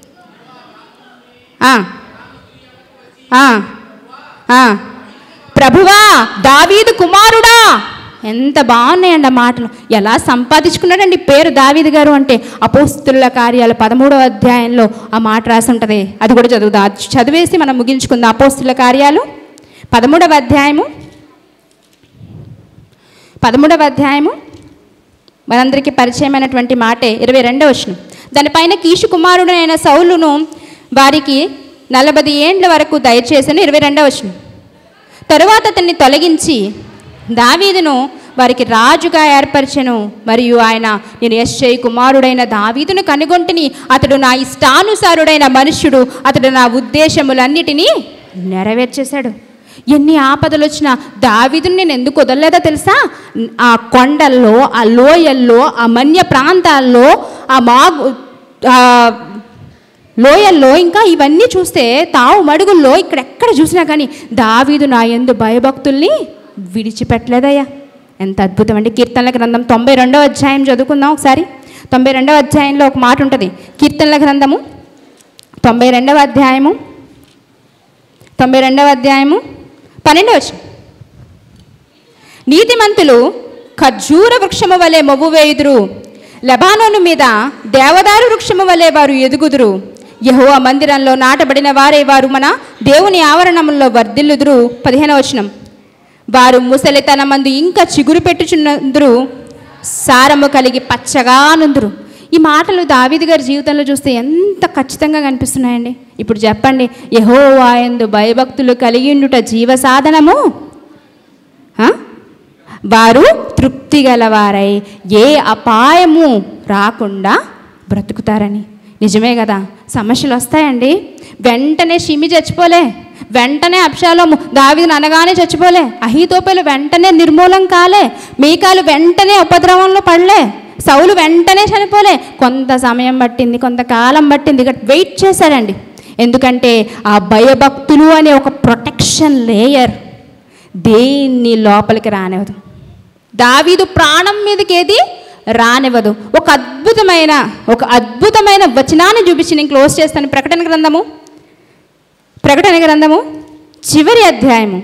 ఆ. ఆ. ఆ. ప్రభువా దావీదు కుమారుడా ఎంత బాగున్నాయండి ఆ మాటలు ఎలా సంపాదించుకున్నాడండి పేరు దావీదు గారు అంటే అపోస్తుల కార్యాలు పదమూడవ అధ్యాయంలో ఆ మాట రాసి ఉంటుంది అది కూడా చదువుదా అది చదివేసి మనం ముగించుకుందాం అపోస్తుల కార్యాలు పదమూడవ అధ్యాయము పదమూడవ అధ్యాయము మనందరికీ పరిచయమైనటువంటి మాటే ఇరవై రెండవ వచనం దానిపైన కీషు కుమారుడైన సౌలును వారికి నలభై ఏండ్ల వరకు దయచేసిన ఇరవై రెండవ వచనం తరువాత అతన్ని తొలగించి దావీదును వారికి రాజుగా ఏర్పరచెను మరియు ఆయన నేను యశ్చై కుమారుడైన దావీదును కనుగొంటిని అతడు నా ఇష్టానుసారుడైన మనుష్యుడు అతడు నా ఉద్దేశములన్నిటినీ నెరవేర్చేశాడు ఎన్ని ఆపదలు వచ్చినా దావీదుని నేను ఎందుకు వదలలేదో తెలుసా ఆ కొండల్లో ఆ లోయల్లో ఆ మన్య ప్రాంతాల్లో ఆ మాగు ఆ లోయల్లో ఇంకా ఇవన్నీ చూస్తే తావు మడుగుల్లో ఇక్కడెక్కడ చూసినా కానీ దావీదు నా ఎందు భయభక్తుల్ని విడిచిపెట్టలేదయ్యా ఎంత అద్భుతం అండి కీర్తనల గ్రంథం తొంభై రెండవ అధ్యాయం చదువుకుందాం ఒకసారి తొంభై రెండవ అధ్యాయంలో ఒక మాట ఉంటుంది కీర్తనల గ్రంథము తొంభై రెండవ అధ్యాయము తొంభై రెండవ అధ్యాయము పన్నెండవ వచనం నీతిమంతులు ఖర్జూర వృక్షము వలె మొవ్వు వేయుదురు లెబానోను మీద దేవదారు వృక్షము వలె వారు ఎదుగుదురు యెహోవా మందిరంలో నాటబడిన వారే వారు మన దేవుని ఆవరణంలో వర్ధిల్లుదురు పదిహేనవ వచనం వారు ముసలితనమందు ఇంకా చిగురు పెట్టుచున్నందురు సారము కలిగి పచ్చగా నుందురు ఈ మాటలు దావీదు గారి జీవితంలో చూస్తే ఎంత ఖచ్చితంగా కనిపిస్తున్నాయండి ఇప్పుడు చెప్పండి యహోవా ఎందు భయభక్తులు కలిగిండుట జీవ సాధనము ఆ? వారు తృప్తి గలవారై ఏ అపాయము రాకుండా బ్రతుకుతారని నిజమే కదా సమస్యలు వస్తాయండి వెంటనే షిమి చచ్చిపోలే వెంటనే అప్షాలోము దావిదిని అనగానే చచ్చిపోలే అహితోపేలు వెంటనే నిర్మూలం కాలే మీకాలు వెంటనే ఉపద్రవంలో పడలే సౌలు వెంటనే చనిపోలే కొంత సమయం పట్టింది కొంతకాలం పట్టింది ఇక వెయిట్ చేశారండి ఎందుకంటే ఆ భయభక్తులు అనే ఒక ప్రొటెక్షన్ లేయర్ దేన్ని లోపలికి రానివ్వదు దావీదు ప్రాణం మీదకి ఏది రానివ్వదు ఒక అద్భుతమైన ఒక అద్భుతమైన వచనాన్ని చూపించి నేను క్లోజ్ చేస్తాను ప్రకటన గ్రంథము ప్రకటన గ్రంథము చివరి అధ్యాయము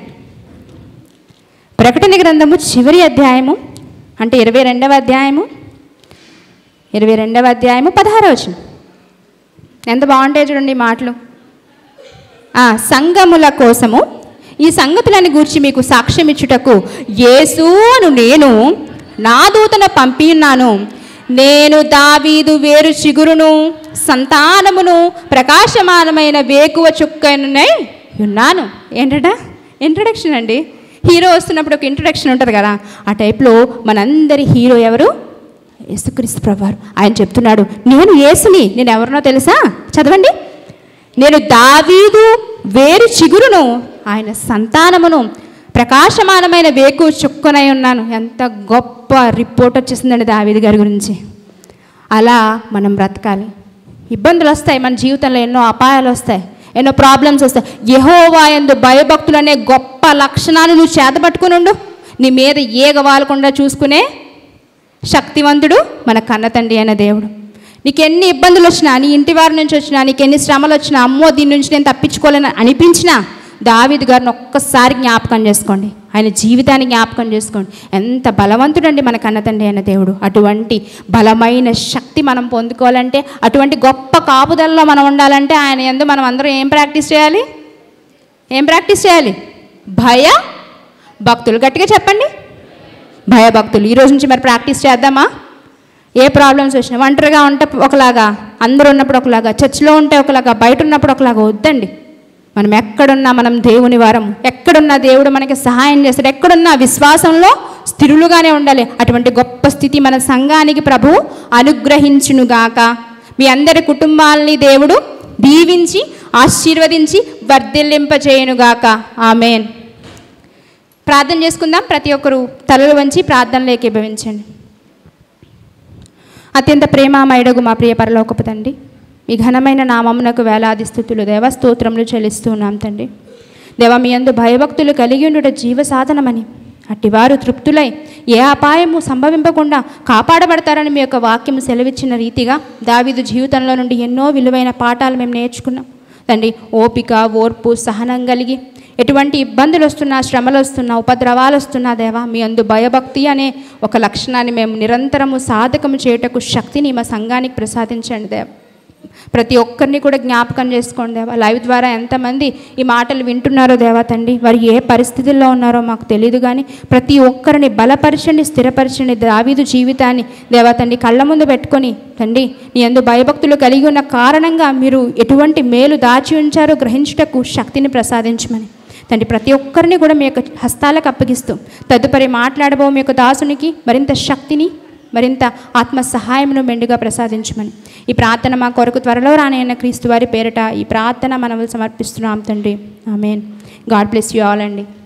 ప్రకటన గ్రంథము చివరి అధ్యాయము అంటే ఇరవై రెండవ అధ్యాయము ఇరవై రెండవ అధ్యాయము పదహారవ వచనం ఎంత బాగుంటాయి చూడండి ఈ మాటలు ఆ సంఘముల కోసము ఈ సంగతులను గూర్చి మీకు సాక్ష్యం ఇచ్చుటకు యేసు అను నేను నా దూతను పంపి ఉన్నాను నేను దావీదు వేరు చిగురును సంతానమును ప్రకాశమానమైన వేకువ చుక్కనునై ఉన్నాను ఏంటట ఇంట్రడక్షన్ అండి హీరో వస్తున్నప్పుడు ఒక ఇంట్రడక్షన్ ఉంటుంది కదా ఆ టైప్లో మనందరి హీరో ఎవరు యేసుక్రీస్తు ప్రభువారు ఆయన చెప్తున్నాడు నేను యేసుని నేను ఎవరినో తెలుసా చదవండి నేను దావీదు వేరు చిగురును ఆయన సంతానమును ప్రకాశమానమైన వేకు చుక్కనై ఉన్నాను ఎంత గొప్ప రిపోర్ట్ వచ్చేసిందండి దావీదు గారి గురించి అలా మనం బ్రతకాలి ఇబ్బందులు వస్తాయి మన జీవితంలో ఎన్నో అపాయాలు వస్తాయి ఎన్నో ప్రాబ్లమ్స్ వస్తాయి యహోవా ఎందు భయభక్తులు అనే గొప్ప లక్షణాన్ని నువ్వు చేతపట్టుకుని ఉండు నీ మీద ఏగ వాలకుండా చూసుకునే శక్తివంతుడు మన కన్న తండ్రి అయిన దేవుడు నీకు ఎన్ని ఇబ్బందులు వచ్చినా నీ ఇంటి వారి నుంచి వచ్చినా నీకు ఎన్ని శ్రమలు వచ్చినా అమ్మో దీని నుంచి నేను తప్పించుకోలేని అనిపించినా దావీదు గారిని ఒక్కసారి జ్ఞాపకం చేసుకోండి ఆయన జీవితాన్ని జ్ఞాపకం చేసుకోండి ఎంత బలవంతుడండి మన కన్న తండ్రి అయిన దేవుడు అటువంటి బలమైన శక్తి మనం పొందుకోవాలంటే అటువంటి గొప్ప కాపుదలలో మనం ఉండాలంటే ఆయన ఎందు మనం అందరం ఏం ప్రాక్టీస్ చేయాలి ఏం ప్రాక్టీస్ చేయాలి భయ భక్తులు గట్టిగా చెప్పండి భయభక్తులు ఈ రోజు నుంచి మరి ప్రాక్టీస్ చేద్దామా ఏ ప్రాబ్లమ్స్ వచ్చినా ఒంటరిగా ఉంటే ఒకలాగా అందరూ ఉన్నప్పుడు ఒకలాగా చర్చిలో ఉంటే ఒకలాగా బయట ఉన్నప్పుడు ఒకలాగా వద్దండి మనం ఎక్కడున్నా మనం దేవుని వారం ఎక్కడున్నా దేవుడు మనకి సహాయం చేస్తాడు ఎక్కడున్నా విశ్వాసంలో స్థిరులుగానే ఉండాలి అటువంటి గొప్ప స్థితి మన సంఘానికి ప్రభు అనుగ్రహించునుగాక మీ అందరి కుటుంబాలని దేవుడు దీవించి ఆశీర్వదించి వర్ధిల్లింపజేయునుగాక ఆమెన్ ప్రార్థన చేసుకుందాం ప్రతి ఒక్కరు తలలు వంచి ప్రార్థనలు ఏకీభవించండి అత్యంత ప్రేమామయుడగు మా ప్రియ పరలోకపు తండ్రి మీ ఘనమైన నామమునకు వేలాది స్థుతులు దేవ స్తోత్రములు చెల్లిస్తున్నాం తండ్రి దేవ మీ అందు భయభక్తులు కలిగి ఉండుట జీవ సాధనమని అట్టివారు తృప్తులై ఏ అపాయము సంభవింపకుండా కాపాడబడతారని మీ యొక్క వాక్యము సెలవిచ్చిన రీతిగా దావీదు జీవితంలో నుండి ఎన్నో విలువైన పాఠాలు మేము నేర్చుకున్నాం తండ్రి ఓపిక ఓర్పు సహనం కలిగి ఎటువంటి ఇబ్బందులు వస్తున్నా శ్రమలు వస్తున్నా ఉపద్రవాలు వస్తున్నా దేవా మీ అందు భయభక్తి అనే ఒక లక్షణాన్ని మేము నిరంతరము సాధకము చేయుటకు శక్తిని మా సంఘానికి ప్రసాదించండి దేవ ప్రతి ఒక్కరిని కూడా జ్ఞాపకం చేసుకోండి దేవా లైవ్ ద్వారా ఎంతమంది ఈ మాటలు వింటున్నారో దేవా తండ్రి వారు ఏ పరిస్థితుల్లో ఉన్నారో మాకు తెలియదు కానీ ప్రతి ఒక్కరిని బలపరచండి స్థిరపరచండి దావీదు జీవితాన్ని దేవా తండ్రి కళ్ళ ముందు పెట్టుకొని తండ్రి నీ అందు భయభక్తులు కలిగి ఉన్న కారణంగా మీరు ఎటువంటి మేలు దాచి ఉంచారో గ్రహించుటకు శక్తిని ప్రసాదించమని తండ్రి ప్రతి ఒక్కరిని కూడా మీ యొక్క హస్తాలకు అప్పగిస్తూ తదుపరి మాట్లాడబో మీ యొక్క దాసునికి మరింత శక్తిని మరింత ఆత్మ సహాయమును మెండుగా ప్రసాదించమని ఈ ప్రార్థన మా కొరకు త్వరలో రానైన క్రీస్తు వారి పేరిట ఈ ప్రార్థన మనము సమర్పిస్తున్నాం తండ్రి amen God bless you all అండి